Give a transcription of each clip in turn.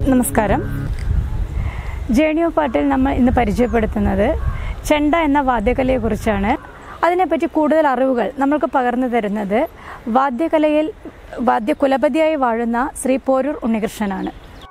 നമസ്കാരം journey of പാട്ടിൽ നമ്മൾ ഇന്ന് പരിചയപ്പെടുത്തുന്നത് ചെണ്ട എന്ന വാദ്യകലയെക്കുറിച്ചാണ് അതിനെപ്പറ്റി കൂടുതൽ അറിവുകൾ നമ്മൾക്ക് പകർന്നു തരുന്നത് വാദ്യകലയിൽ വാദ്യകുലപതിയായി വാഴുന്ന ശ്രീ പോരൂർ ഉണ്ണികൃഷ്ണനാണ്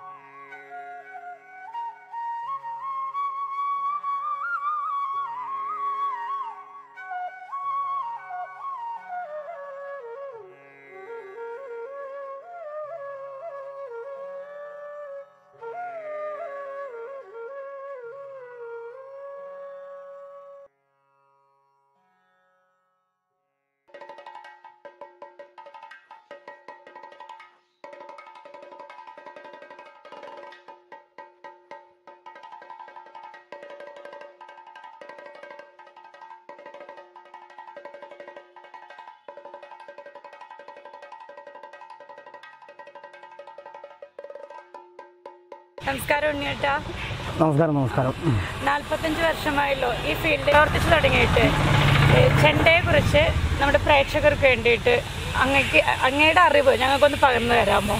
നമസ്കാരം ഉണ്ണിയേട്ടാ നമസ്കാരം നമസ്കാരം ഉം. നാൽപ്പത്തഞ്ച് വർഷമായല്ലോ ഈ ഫീൽഡിൽ പ്രവർത്തിച്ചു തുടങ്ങിയിട്ട് ചെണ്ടയെ കുറിച്ച് നമ്മുടെ പ്രേക്ഷകർക്ക് വേണ്ടിയിട്ട് അങ്ങക്ക് അങ്ങയുടെ അറിവ് ഞങ്ങൾക്കൊന്ന് പകർന്നു തരാമോ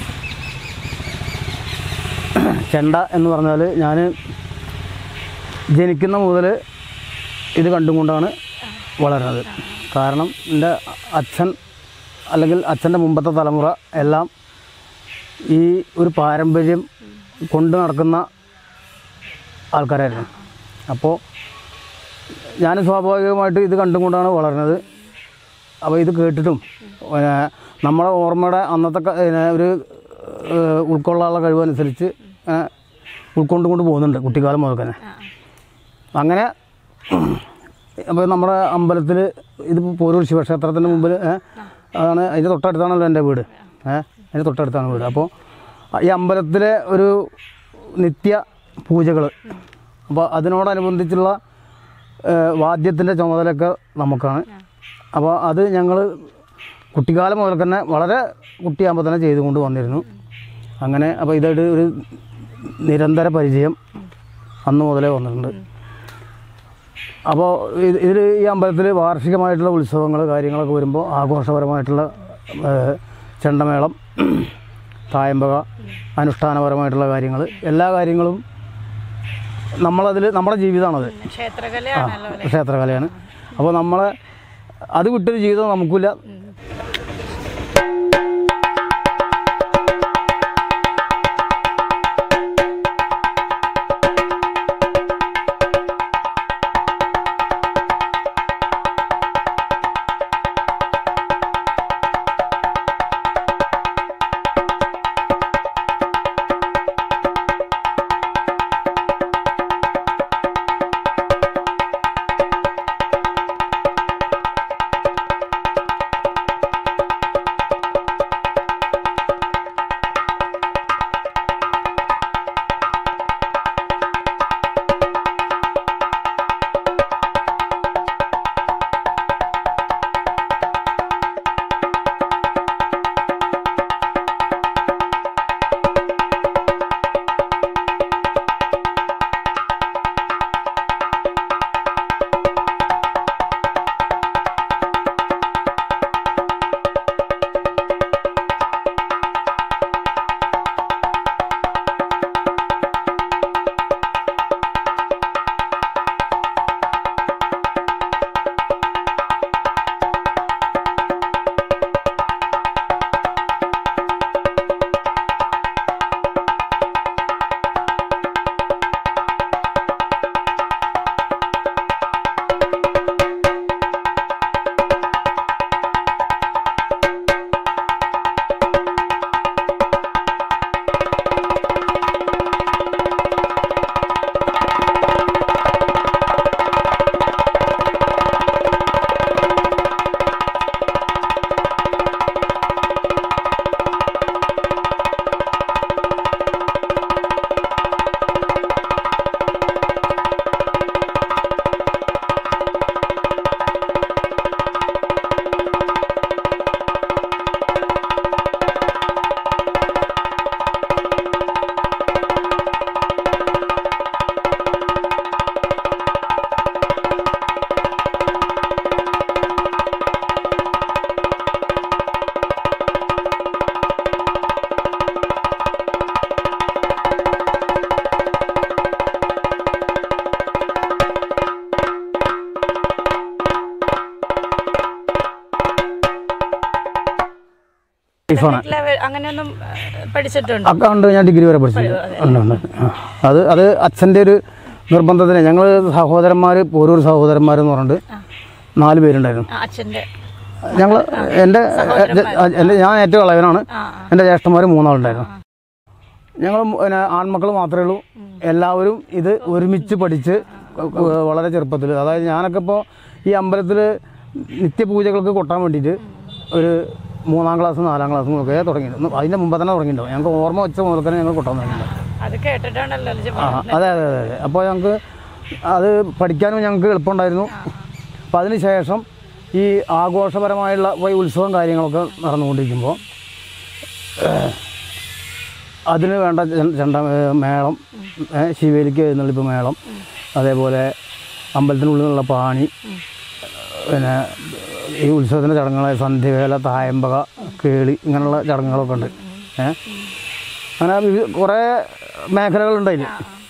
ചെണ്ട എന്ന് പറഞ്ഞാൽ ഞാൻ ജനിക്കുന്ന മുതൽ ഇത് കണ്ടുകൊണ്ടാണ് വളരുന്നത് കാരണം എൻ്റെ അച്ഛൻ അല്ലെങ്കിൽ അച്ഛൻ്റെ മുമ്പത്തെ തലമുറ എല്ലാം ഈ ഒരു പാരമ്പര്യം കൊണ്ടു നടക്കുന്ന ആൾക്കാരായിരുന്നു അപ്പോൾ ഞാൻ സ്വാഭാവികമായിട്ട് ഇത് കണ്ടുകൊണ്ടാണ് വളർന്നത് അപ്പോൾ ഇത് കേട്ടിട്ടും പിന്നെ നമ്മുടെ ഓർമ്മയുടെ അന്നത്തെ ക- പിന്നെ ഒരു ഏഹ്, ഉൾക്കൊള്ളാനുള്ള കഴിവനുസരിച്ച് ഏഹ്, ഉൾക്കൊണ്ട് കൊണ്ട് പോകുന്നുണ്ട് കുട്ടിക്കാലം മുതൽ തന്നെ അങ്ങനെ അപ്പോൾ നമ്മുടെ അമ്പലത്തിൽ ഇത് പോരൂർ ശിവക്ഷേത്രത്തിൻ്റെ മുമ്പിൽ ഏഹ്, അതാണ് അതിൻ്റെ തൊട്ടടുത്താണല്ലോ എൻ്റെ വീട് ഏഹ് അതിൻ്റെ തൊട്ടടുത്താണ് വീട് അപ്പോൾ ഈ അമ്പലത്തിലെ ഒരു നിത്യ പൂജകൾ അപ്പോൾ അതിനോടനുബന്ധിച്ചുള്ള വാദ്യത്തിൻ്റെ ചുമതലയൊക്കെ നമുക്കാണ് അപ്പോൾ അത് ഞങ്ങൾ കുട്ടിക്കാലം മുതൽ തന്നെ വളരെ കുട്ടിയാകുമ്പോൾ തന്നെ ചെയ്തുകൊണ്ട് വന്നിരുന്നു അങ്ങനെ അപ്പോൾ ഇതായിട്ട് ഒരു നിരന്തര പരിചയം അന്ന് മുതലേ വന്നിട്ടുണ്ട് അപ്പോൾ ഇത് ഇതിൽ ഈ അമ്പലത്തിൽ വാർഷികമായിട്ടുള്ള ഉത്സവങ്ങൾ കാര്യങ്ങളൊക്കെ വരുമ്പോൾ ആഘോഷപരമായിട്ടുള്ള ഏഹ്, ചെണ്ടമേളം തായമ്പക അനുഷ്ഠാനപരമായിട്ടുള്ള കാര്യങ്ങൾ എല്ലാ കാര്യങ്ങളും നമ്മളതിൽ നമ്മുടെ ജീവിതമാണത് ക്ഷേത്രകലയാണല്ലോ അല്ലേ ക്ഷേത്രകലയാണ് അപ്പോൾ നമ്മളെ അത് വിട്ടൊരു ജീവിതം നമുക്കില്ല ലൈഫാണ് ലെവൽ അങ്ങനെയൊന്നും ഏഹ്, പഠിച്ചിട്ടുണ്ടോ ഒക്കെ ഉണ്ട് ഞാൻ ഡിഗ്രി വരെ പഠിച്ചു ഉണ്ട് ഉണ്ട് ആ. അത് അത് അച്ഛൻ്റെ ഒരു നിർബന്ധത്തിന് ഞങ്ങൾ സഹോദരന്മാർ ഓരോരു സഹോദരന്മാരെന്ന് പറഞ്ഞിട്ട് നാല് പേരുണ്ടായിരുന്നു ആ, അച്ഛന്റെ ഞങ്ങൾ എൻ്റെ എൻ്റെ ഞാൻ ഏറ്റവും ഇളയവനാണ് ആ എൻ്റെ ജ്യേഷ്ഠന്മാർ മൂന്നാളുണ്ടായിരുന്നു ഞങ്ങൾ പിന്നെ ആൺമക്കൾ മാത്രമേ ഉള്ളൂ എല്ലാവരും ഇത് ഒരുമിച്ച് പഠിച്ച് ഏഹ് വളരെ ചെറുപ്പത്തിൽ അതായത് ഞാനൊക്കെ ഇപ്പോൾ ഈ അമ്പലത്തിൽ നിത്യപൂജകൾക്ക് കൊട്ടാൻ വേണ്ടിയിട്ട് ഒരു മൂന്നാം ക്ലാസ് നാലാം ക്ലാസ്സും ഒക്കെ തുടങ്ങിയിട്ടുണ്ട് അതിൻ്റെ മുമ്പ് തന്നെ തുടങ്ങിയിട്ടുണ്ടാവും ഞങ്ങൾക്ക് ഓർമ്മ വെച്ച മുതൽ തന്നെ ഞങ്ങൾ കൊട്ടാൻ തുടങ്ങിയിട്ടുണ്ടാവും അത് കേട്ടിട്ടാണല്ലോ അല്ലേ ആ അതെ അതെ അതെ അതെ അപ്പോൾ ഞങ്ങൾക്ക് അത് പഠിക്കാനും ഞങ്ങൾക്ക് എളുപ്പമുണ്ടായിരുന്നു അപ്പോൾ അതിന് ശേഷം ഈ ആഘോഷപരമായുള്ള ഇപ്പോൾ ഈ ഉത്സവം കാര്യങ്ങളൊക്കെ നടന്നുകൊണ്ടിരിക്കുമ്പോൾ ഏഹ്, അതിന് വേണ്ട ചെ- ചെണ്ട ഏഹ്, മേളം ഏഹ്, ശിവേലിക്ക് എഴുന്നള്ളിപ്പ് മേളം അതേപോലെ അമ്പലത്തിനുള്ളിൽ നിന്നുള്ള പാണി പിന്നെ ഈ ഉത്സവത്തിൻ്റെ ചടങ്ങുകൾ സന്ധ്യവേല തായമ്പക കേളി ഇങ്ങനെയുള്ള ചടങ്ങുകളൊക്കെ ഉണ്ട് ഏഹ് അങ്ങനെ വിവി- കുറേ മേഖലകളുണ്ട് അതിൽ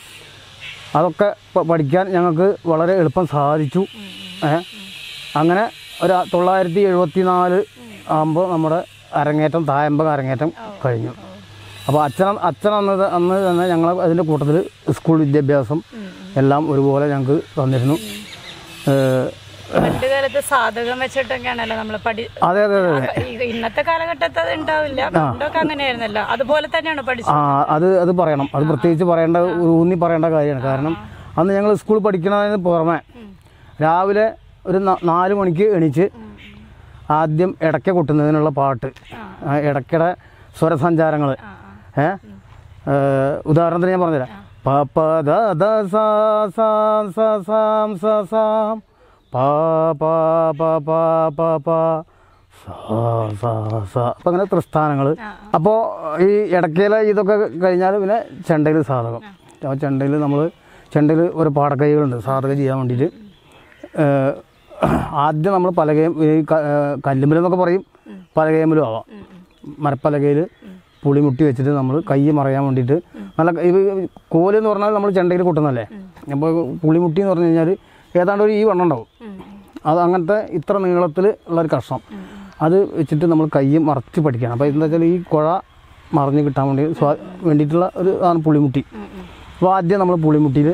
അതൊക്കെ പ- പഠിക്കാൻ ഞങ്ങൾക്ക് വളരെ എളുപ്പം സാധിച്ചു ഏ അങ്ങനെ ഒരു തൊള്ളായിരത്തി എഴുപത്തി നാല് ആകുമ്പോൾ നമ്മുടെ അരങ്ങേറ്റം തായമ്പക അരങ്ങേറ്റം കഴിഞ്ഞു അപ്പോൾ അച്ഛൻ അച്ഛൻ അന്ന് ത- അന്ന് തന്നെ ഞങ്ങൾ അതിൻ്റെ കൂട്ടത്തിൽ സ്കൂൾ വിദ്യാഭ്യാസം എല്ലാം ഒരുപോലെ ഞങ്ങൾക്ക് തന്നിരുന്നു ഏഹ്, പണ്ട് കാലത്ത് സാധകം വെച്ചിട്ടൊക്കെയാണല്ലോ നമ്മൾ പഠി അതെ അതെ അതെ ഈ ഇന്നത്തെ കാലഘട്ടത്തിൽ അത് ഉണ്ടാവില്ല പണ്ടൊക്കെ അങ്ങനെയായിരുന്നല്ലോ അതുപോലെ തന്നെയാണ് ആ പഠിച്ചത് അത് അത് പറയണം അത് പ്രത്യേകിച്ച് പറയേണ്ട ഒരു ഊന്നി പറയേണ്ട കാര്യമാണ് കാരണം അന്ന് ഞങ്ങൾ സ്കൂൾ പഠിക്കുന്നതിന് പുറമെ രാവിലെ ഒരു ന- നാല് മണിക്ക് എണീച്ച് ആദ്യം ഇടയ്ക്ക കൊട്ടുന്നതിനുള്ള പാട്ട് ആ, ഇടയ്ക്കയുടെ സ്വരസഞ്ചാരങ്ങൾ ഏ ഏഹ്, ഉദാഹരണത്തിന് ഞാൻ പറഞ്ഞുതരാം പ പ ദ ദ സ സ സ സാം സ സാം പ പ പ പ പ പ സ സ സ അപ്പം അങ്ങനെ ത്രിസ്ഥാനങ്ങൾ അപ്പോൾ ഈ ഇടയ്ക്കയിലെ ഇതൊക്കെ കഴിഞ്ഞാൽ പിന്നെ ചെണ്ടയിൽ സാധകം അപ്പോൾ ചെണ്ടയിൽ നമ്മൾ ചെണ്ടയിൽ ഒരു പാടക്കൈകളുണ്ട് സാധകം ചെയ്യാൻ വേണ്ടിയിട്ട് ഏഹ്, ആദ്യം നമ്മൾ പലകയും ഈ ക- ഏഹ്, കല്ലുമ്മലെന്നൊക്കെ പറയും പലകയമ്മലും ആവാം മരപ്പലകയിൽ പുളിമുട്ടി വെച്ചിട്ട് നമ്മൾ കൈ മറയാൻ വേണ്ടിയിട്ട് നല്ല ഇത് കോല് എന്ന് പറഞ്ഞാൽ നമ്മൾ ചെണ്ടയിൽ കൊട്ടുന്നല്ലേ അപ്പോൾ പുളിമുട്ടി എന്ന് പറഞ്ഞു കഴിഞ്ഞാൽ ഏതാണ്ട് ഒരു ഈ വണ്ണം ഉണ്ടാവും അത് അങ്ങനത്തെ ഇത്ര നീളത്തിൽ ഉള്ളൊരു കഷ്ണം അത് വെച്ചിട്ട് നമ്മൾ കൈ മറച്ച് പഠിക്കണം അപ്പോൾ എന്താ വെച്ചാൽ ഈ കുഴ മറിഞ്ഞ് കിട്ടാൻ വേണ്ടി സ്വാ വേണ്ടിയിട്ടുള്ള ഒരു ആണ് പുളിമുട്ടി അപ്പോൾ ആദ്യം നമ്മൾ പുളിമുട്ടിയിൽ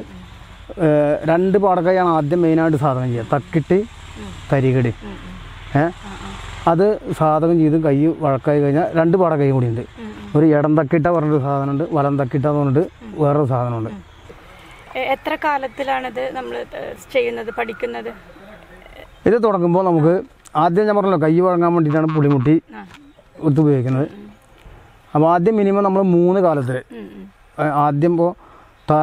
രണ്ട് പാടക്കൈയാണ് ആദ്യം മെയിനായിട്ട് സാധനം ചെയ്യുക തക്കിട്ട് തരികടി ഏ അത് സാധകം ചെയ്ത് കൈ വഴക്കായി കഴിഞ്ഞാൽ രണ്ട് പാടക്കൈ കൂടിയുണ്ട് ഒരു ഇടം തക്കിട്ട പറഞ്ഞൊരു സാധനമുണ്ട് വലം തക്കിട്ട എന്ന് പറഞ്ഞിട്ട് വേറൊരു സാധനമുണ്ട് എ- എത്ര കാലത്തിലാണിത് നമ്മൾ ചെയ്യുന്നത് പഠിക്കുന്നത് ഇത് തുടങ്ങുമ്പോൾ നമുക്ക് ആദ്യം ഞാൻ പറഞ്ഞല്ലോ കൈ വഴങ്ങാൻ വേണ്ടിയിട്ടാണ് പുളിമുട്ടി ആ. ഇത് ഉപയോഗിക്കുന്നത് അപ്പോൾ ആദ്യം മിനിമം നമ്മൾ മൂന്ന് കാലത്തിൽ ഉം, ഉം. ഏ, ആദ്യം ഇപ്പോൾ ത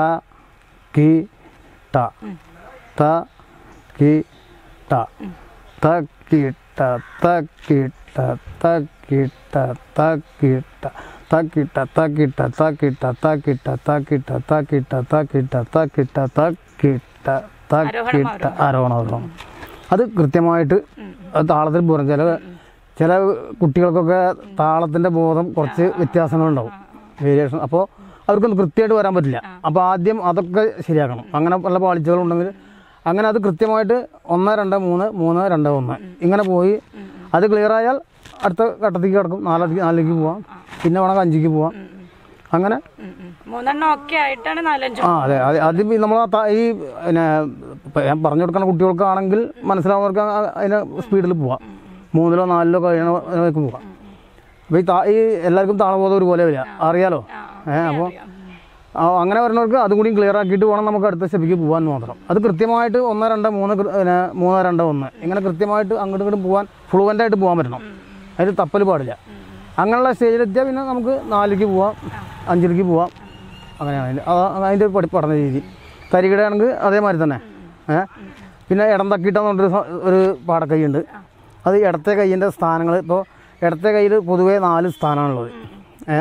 കി ട ത കി ട ത കി ട ത കി ട ത കി ട ത കി ട ത കി ട ത കി ട ത കി ട ത കി ട ത കി ട ത കി ട ത കി ട ത കി ട ത കി ട ത കി ട ആരോഹണം ആരോഹണം അത് കൃത്യമായിട്ട് അത് താളത്തിൽ പോരും ചില ചില കുട്ടികൾക്കൊക്കെ താളത്തിൻ്റെ ബോധം കുറച്ച് വ്യത്യാസങ്ങളുണ്ടാവും വേരിയേഷൻ അപ്പോൾ അവർക്കൊന്ന് കൃത്യമായിട്ട് വരാൻ പറ്റില്ല അപ്പോൾ ആദ്യം അതൊക്കെ ശരിയാക്കണം അങ്ങനെ പല പാളിച്ചകളുണ്ടെങ്കിൽ അങ്ങനെ അത് കൃത്യമായിട്ട് ഒന്ന് രണ്ട് മൂന്ന് മൂന്ന് രണ്ട് ഒന്ന് ഇങ്ങനെ പോയി അത് ക്ലിയർ ആയാൽ അടുത്ത ഘട്ടത്തേക്ക് കിടക്കും നാലേക്ക് നാലിലേക്ക് പോവാം പിന്നെ വേണമെങ്കിൽ അഞ്ചിക്ക് പോവാം അങ്ങനെ ഉം, ഉം. മൂന്നെണ്ണം ഒക്കെ ആയിട്ടാണ് നാലഞ്ച് ആ അതെ അതെ അത് നമ്മൾ ഈ പിന്നെ ഇപ്പം ഞാൻ പറഞ്ഞു കൊടുക്കുന്ന കുട്ടികൾക്കാണെങ്കിൽ മനസ്സിലാവുന്നവർക്ക് ആ- അതിന് സ്പീഡിൽ പോവാം മൂന്നിലോ നാലിലോ കഴിയണവർക്ക് പോവാം അപ്പോൾ ഈ താ ഈ എല്ലാവർക്കും താളബോധം ഒരുപോലെ വരിക അറിയാലോ ഏഹ് അപ്പോൾ അങ്ങനെ വരുന്നവർക്ക് അതും കൂടി ക്ലിയർ ആക്കിയിട്ട് വേണം നമുക്ക് അടുത്ത സ്റ്റെപ്പിക്ക് പോകാൻ മാത്രം അത് കൃത്യമായിട്ട് ഒന്ന് രണ്ട് മൂന്ന് കൃ- പിന്നെ മൂന്ന് രണ്ട് ഒന്ന് ഇങ്ങനെ കൃത്യമായിട്ട് അങ്ങോട്ടും ഇങ്ങോട്ടും പോകാൻ ഫ്ലുവൻ്റ് ആയിട്ട് പോകാൻ പറ്റണം അതിൽ തപ്പൽ പാടില്ല അങ്ങനെയുള്ള സ്റ്റേജിലെത്തിയാൽ പിന്നെ നമുക്ക് നാലിലേക്ക് പോവാം അഞ്ചിലേക്ക് പോവാം അങ്ങനെയാണ് അതിൻ്റെ അതാ അതിൻ്റെ പഠി പഠന രീതി തരികിടയാണെങ്കിൽ അതേമാതിരി തന്നെ ഏ പിന്നെ ഇടം തക്കിയിട്ടെന്ന് പറഞ്ഞൊരു സ- ഒരു പാടക്കൈ ഉണ്ട് അത് ഇടത്തെ കൈയിൻ്റെ സ്ഥാനങ്ങൾ ഇപ്പോൾ ഇടത്തെ കയ്യിൽ പൊതുവേ നാല് സ്ഥാനമാണുള്ളത് ഏ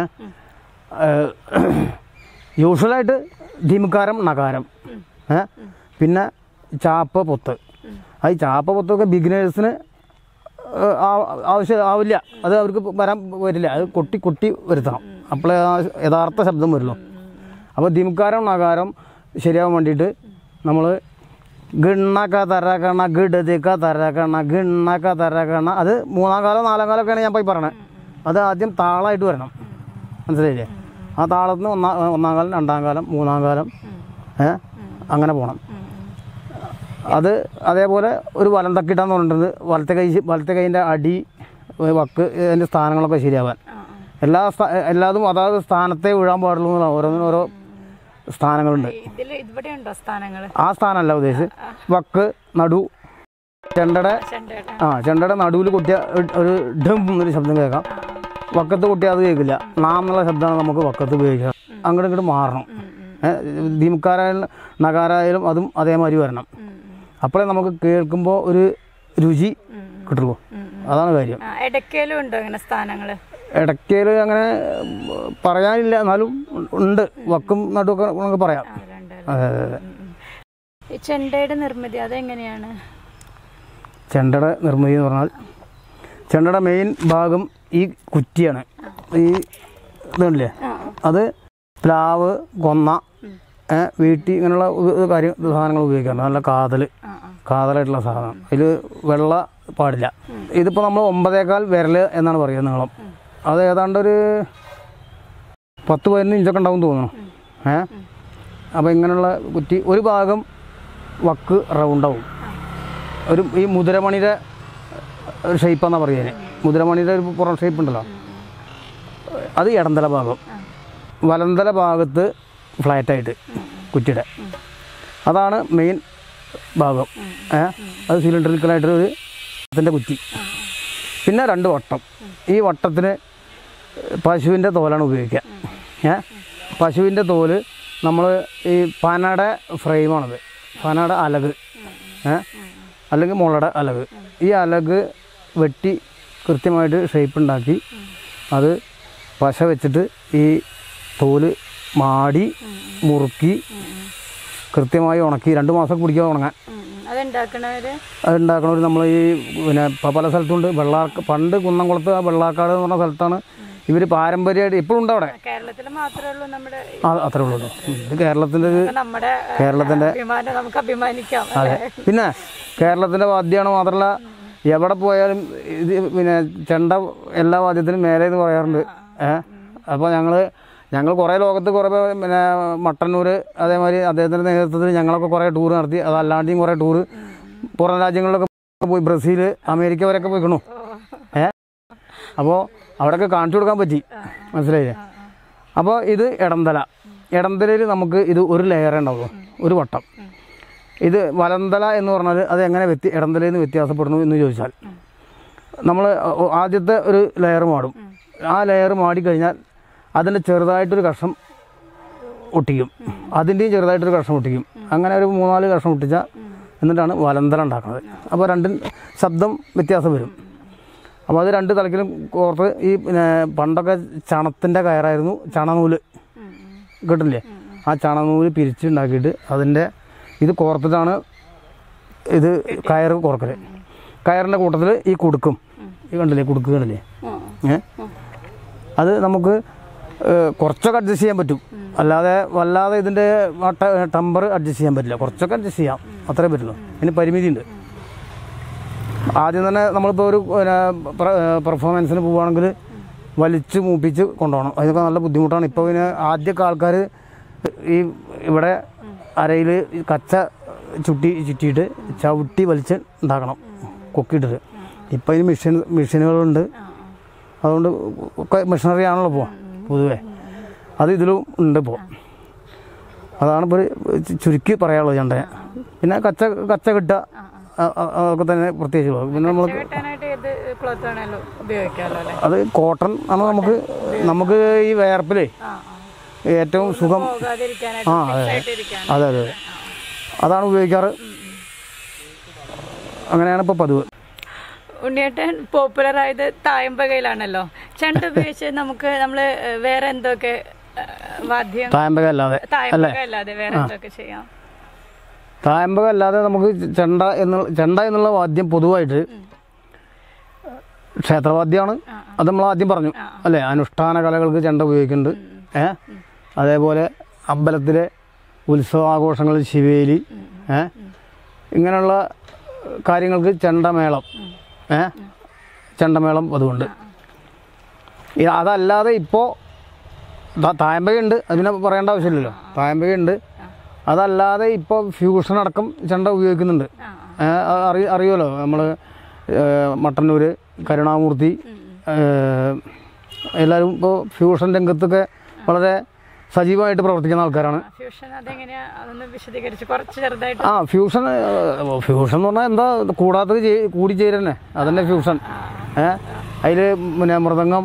യൂഷ്വലായിട്ട് ധീമുക്കാരം നകാരം ഏ പിന്നെ ചാപ്പ് പൊത്ത് അത് ഈ ചാപ്പ പൊത്തൊക്കെ ബിഗിനേഴ്സിന് ആവശ്യം ആവില്ല അത് അവർക്ക് വരാൻ വരില്ല അത് കൊട്ടി കൊട്ടി വരുത്തണം അപ്പോഴേ ആ യഥാർത്ഥ ശബ്ദം വരുള്ളൂ അപ്പോൾ ധിമുക്കാരം നകാരം ശരിയാവാൻ വേണ്ടിയിട്ട് നമ്മൾ ഗണ്ണക്ക തരക്കണ ഗിഡതിക്ക തരക്കണ ഗണ്ണക്ക തരക്കണ അത് മൂന്നാം കാലം നാലാം കാലമൊക്കെയാണ് ഞാൻ പോയി പറയണത് അത് ആദ്യം താളമായിട്ട് വരണം മനസ്സിലായില്ലേ ആ താളത്തിന് ഒന്നാം ഒന്നാം കാലം രണ്ടാം കാലം മൂന്നാം കാലം ഏ അങ്ങനെ പോകണം അത് അതേപോലെ ഒരു വലം തക്കിട്ടാന്ന് പറഞ്ഞിട്ടുണ്ട് വലത്തെ കൈ വലത്തെ കൈയിൻ്റെ അടി വക്ക് അതിൻ്റെ സ്ഥാനങ്ങളൊക്കെ ശരിയാവാൻ ആ, ആ. എല്ലാ സ്ഥാ- എല്ലാതും അതാത് സ്ഥാനത്തെ വീഴാൻ പാടുള്ളൂ എന്നുള്ള ഓരോന്നിനും ഓരോ സ്ഥാനങ്ങളുണ്ട് ഇതിൽ ഇവിടെ ഉണ്ടോ സ്ഥാനങ്ങൾ ആ സ്ഥാനമല്ല ഉദ്ദേശിച്ച് വക്ക് നടു ചെണ്ടയുടെ ചെണ്ടയുടെ ആ ചെണ്ടയുടെ നടുവിൽ കുട്ടിയ ഒരു ഡം എന്നൊരു ശബ്ദം കേൾക്കാം വക്കത്ത് കുട്ടിയ അത് കേൾക്കില്ല നാം എന്നുള്ള ശബ്ദമാണ് നമുക്ക് വക്കത്ത് ഉപയോഗിക്കുക അങ്ങോട്ട് ഇങ്ങോട്ട് മാറണം ദീമക്കാരായാലും നഗാരായാലും അതും അതേമാതിരി വരണം അപ്പോഴേ നമുക്ക് കേൾക്കുമ്പോൾ ഒരു രുചി കിട്ടുള്ളൂ അതാണ് കാര്യം ഇടയ്ക്കലും ഉണ്ടോ ഇങ്ങനെ സ്ഥാനങ്ങൾ ഇടയ്ക്കൽ അങ്ങനെ ഉം, പറയാനില്ല എന്നാലും ഉണ്ട് വക്കും നടുവൊക്കെ നമുക്ക് പറയാം അതെ അതെ അതെ ഈ ചെണ്ടയുടെ നിർമ്മിതി അതെങ്ങനെയാണ് ചെണ്ടയുടെ നിർമ്മിതി എന്ന് പറഞ്ഞാൽ ചെണ്ടയുടെ മെയിൻ ഭാഗം ഈ കുറ്റിയാണ് ഈ ഇതുണ്ടല്ലേ അത് പ്ലാവ് കൊന്ന ഏ, വീട്ടി ഇങ്ങനെയുള്ള ഉപ- കാര്യം സാധനങ്ങൾ ഉപയോഗിക്കാറുണ്ട് നല്ല കാതൽ ആ ആ കാതലായിട്ടുള്ള സാധനം ഇതിൽ വെള്ള പാടില്ല ഇതിപ്പോൾ നമ്മൾ ഒമ്പതേകാൽ വിരൽ എന്നാണ് പറയുക നീളം അത് ഏതാണ്ട് ഒരു പത്ത് പതിനൊന്ന് ഇഞ്ചൊക്കെ ഉണ്ടാവും തോന്നുന്നു ഏ അപ്പോൾ ഇങ്ങനെയുള്ള കുറ്റി ഒരു ഭാഗം വക്ക് റൗണ്ടാവും ഒരു ഈ മുദ്രമണിയുടെ ഒരു ഷേപ്പാന്നാണ് പറയുന്നത് മുദ്രമണിയുടെ ഒരു പുറം ഷേപ്പ് ഉണ്ടല്ലോ അത് ഇടന്തല ഭാഗം വലന്തല ഭാഗത്ത് ഫ്ലാറ്റായിട്ട് കുറ്റിയുടെ അതാണ് മെയിൻ ഭാഗം ഏ അത് സിലിണ്ടറിക്കലായിട്ട് ഒരു അതിൻ്റെ കുറ്റി പിന്നെ രണ്ട് വട്ടം ഈ വട്ടത്തിന് പശുവിൻ്റെ തോലാണ് ഉപയോഗിക്കുക ഏ പശുവിൻ്റെ തോല് നമ്മൾ ഈ പനയുടെ ഫ്രെയിമാണത് പനയുടെ അലക് ഏ അല്ലെങ്കിൽ മുളയുടെ അലക് ഈ അലക് വെട്ടി കൃത്യമായിട്ട് ഷേപ്പ് ഉണ്ടാക്കി അത് പശ വെച്ചിട്ട് ഈ തോല് മാടി മുറുക്കി കൃത്യമായി ഉണക്കി രണ്ട് മാസം പിടിക്കാൻ ഉണങ്ങാൻ അതുണ്ടാക്കണവര് അതുണ്ടാക്കണവർ നമ്മൾ ഈ പിന്നെ പ- പല സ്ഥലത്തുണ്ട് വെള്ളാർക്ക് പണ്ട് കുന്നംകുളത്ത് ആ വെള്ളാക്കാട് എന്ന് പറഞ്ഞ സ്ഥലത്താണ് ഇവർ പാരമ്പര്യമായിട്ട് ഇപ്പോഴും ഉണ്ട് അവിടെ കേരളത്തിൽ മാത്രമേ ഉള്ളൂ നമ്മുടെ ആ, അത്രേ ഉള്ളൂ ഇത് കേരളത്തിൻ്റെ ഒരു നമ്മുടെ ഏഹ്, കേരളത്തിൻ്റെ അഭിമാനം നമുക്ക് അഭിമാനിക്കാം അതെ പിന്നെ കേരളത്തിൻ്റെ വാദ്യമാണ് മാത്രമല്ല എവിടെ പോയാലും ഇത് പിന്നെ ചെണ്ട എല്ലാ വാദ്യത്തിനും മേലെ എന്ന് പറയാറുണ്ട് ഏ അപ്പോൾ ഞങ്ങൾ ഞങ്ങൾ കുറേ ലോകത്ത് കുറേ പേ- പിന്നെ മട്ടന്നൂർ അതേമാതിരി അദ്ദേഹത്തിൻ്റെ നേതൃത്വത്തിൽ ഞങ്ങളൊക്കെ കുറേ ടൂർ നടത്തി അതല്ലാണ്ടെയും കുറേ ടൂർ പുറം രാജ്യങ്ങളിലൊക്കെ പോയി ബ്രസീൽ അമേരിക്ക വരെയൊക്കെ പോയിക്കണു ഏ അപ്പോൾ അവിടെയൊക്കെ കാണിച്ചു കൊടുക്കാൻ പറ്റി മനസ്സിലായില്ലേ അപ്പോൾ ഇത് ഇടന്തല ഇടന്തലയിൽ നമുക്ക് ഇത് ഒരു ലെയർ ഉണ്ടാവും ഒരു വട്ടം ഇത് വലന്തല എന്ന് പറഞ്ഞാൽ അത് എങ്ങനെ വ്യത്യ ഇടന്തലയിൽ നിന്ന് വ്യത്യാസപ്പെടുന്നു എന്ന് ചോദിച്ചാൽ നമ്മൾ ആദ്യത്തെ ഒരു ലെയർ മാടും ആ ലെയർ മാടിക്കഴിഞ്ഞാൽ അതിൻ്റെ ചെറുതായിട്ടൊരു കഷ്ണം ഒട്ടിക്കും അതിൻ്റെയും ചെറുതായിട്ടൊരു കഷ്ണം ഒട്ടിക്കും അങ്ങനെ ഒരു മൂന്നാല് കഷ്ണം ഒട്ടിച്ചാൽ എന്നിട്ടാണ് വലന്തല ഉണ്ടാക്കുന്നത് അപ്പോൾ രണ്ടും ശബ്ദം വ്യത്യാസം വരും അപ്പോൾ അത് രണ്ട് തലക്കിലും കോർത്ത് ഈ പിന്നെ പണ്ടൊക്കെ ചണത്തിൻ്റെ കയറായിരുന്നു ചണനൂല് കിട്ടില്ലേ ആ ചണനൂല് പിരിച്ചുണ്ടാക്കിയിട്ട് അതിൻ്റെ ഇത് കോർത്തിട്ടാണ് ഇത് കയറ് കോർക്കൽ കയറിൻ്റെ കൂട്ടത്തിൽ ഈ കുടുക്കും ഈ കണ്ടില്ലേ കുടുക്ക് കണ്ടില്ലേ ഏ അത് നമുക്ക് ഏഹ്, കുറച്ചൊക്കെ അഡ്ജസ്റ്റ് ചെയ്യാൻ പറ്റും അല്ലാതെ വല്ലാതെ ഇതിൻ്റെ ടമ്പർ അഡ്ജസ്റ്റ് ചെയ്യാൻ പറ്റില്ല കുറച്ചൊക്കെ അഡ്ജസ്റ്റ് ചെയ്യാം അത്രേ പറ്റുള്ളൂ ഇതിന് പരിമിതി ഉണ്ട് ആദ്യം തന്നെ നമ്മളിപ്പോൾ ഒരു പെർഫോമൻസിന് പോവുകയാണെങ്കിൽ വലിച്ച് മൂപ്പിച്ച് കൊണ്ടുപോകണം അതിനൊക്കെ നല്ല ബുദ്ധിമുട്ടാണ് ഇപ്പോൾ പിന്നെ ആദ്യമൊക്കെ ആൾക്കാർ ഈ ഇവിടെ അരയിൽ കച്ച ചുട്ടി ചുറ്റിയിട്ട് ചവിട്ടി വലിച്ച് ഉണ്ടാക്കണം കൊക്കിയിട്ടിട്ട് ഇപ്പോൾ ഇതിന് മെഷീൻ മെഷീനുകളുണ്ട് അതുകൊണ്ട് ഒക്കെ മെഷീനറി ആണല്ലോ ഇപ്പോൾ പൊതുവേ അത് ഇതിലും ഉണ്ട് ഇപ്പോൾ അതാണ് ഇപ്പോൾ ചു- ചുരുക്കി പറയാനുള്ളത് ചണ്ടയെ പിന്നെ കച്ച കച്ച കിട്ടുക അ- അ- അതൊക്കെ തന്നെ പ്രത്യേകിച്ച് ഉള്ളത്. പിന്നെ നമ്മൾ കെട്ടാനായിട്ട് ഏത് ക്ലോത്ത് വേണമല്ലോ ഉപയോഗിക്കാമല്ലോ അല്ലേ അത് കോട്ടൺ ആണ് നമുക്ക് നമുക്ക് ഈ വേർപ്പിലേ ആ ഏറ്റവും സുഖം പോകാതിരിക്കാനായിട്ട് ആ fix അതെ ആയിട്ടിരിക്കാൻ അതെ അതെ അതെ അതാണ് ഉപയോഗിക്കാറ് അങ്ങനെയാണ് ഇപ്പോൾ പതിവ് ഉണ്ണിയേട്ടൻ പോപ്പുലർ ആയത് തായമ്പകയിലാണല്ലോ ചെണ്ട ഉപയോഗിച്ച് നമുക്ക് നമ്മള് ഏഹ്, വേറെ എന്തൊക്കെ ഏഹ്, വാദ്യം തായമ്പക അല്ലാതെ തായമ്പക അല്ലാതെ വേറെ എന്തൊക്കെ ചെയ്യാം തായമ്പക അല്ലാതെ നമുക്ക് ചെണ്ട എന്നുള്ള ചെണ്ട എന്നുള്ള വാദ്യം പൊതുവായിട്ട് ക്ഷേത്രവാദ്യമാണ് അത് നമ്മൾ ആദ്യം പറഞ്ഞു അല്ലേ അനുഷ്ഠാന കലകൾക്ക് ചെണ്ട ഉപയോഗിക്കുന്നുണ്ട് ഏ അതേപോലെ അമ്പലത്തിലെ ഉത്സവാഘോഷങ്ങളിൽ ശിവേലി ഏ ഇങ്ങനെയുള്ള കാര്യങ്ങൾക്ക് ചെണ്ടമേളം ഏ ചെണ്ടമേളം അതുകൊണ്ട് ഈ- അതല്ലാതെ ഇപ്പോൾ തായമ്പകയുണ്ട് അത് പിന്നെ പറയേണ്ട ആവശ്യമില്ലല്ലോ തായമ്പകയുണ്ട് അതല്ലാതെ ഇപ്പോൾ ഫ്യൂഷൻ അടക്കം ചെണ്ട ഉപയോഗിക്കുന്നുണ്ട് ഏ, അത് അറി അറിയുമല്ലോ നമ്മൾ മട്ടന്നൂർ കരുണാമൂർത്തി എല്ലാവരും ഇപ്പോൾ ഫ്യൂഷൻ രംഗത്തൊക്കെ വളരെ സജീവമായിട്ട് പ്രവർത്തിക്കുന്ന ആൾക്കാരാണ് ഫ്യൂഷൻ അതെങ്ങനെയാ അതൊന്ന് വിശദീകരിച്ച് കുറച്ച് ചെറുതായിട്ട് ആ ഫ്യൂഷൻ ഏഹ്, ഫ്യൂഷൻ എന്ന് പറഞ്ഞാൽ എന്താ കൂടാത്തത് ചെയ്- കൂടിച്ചേരന്നെ അതന്നെ ഫ്യൂഷൻ ഏ അതിൽ പിന്നെ മൃദംഗം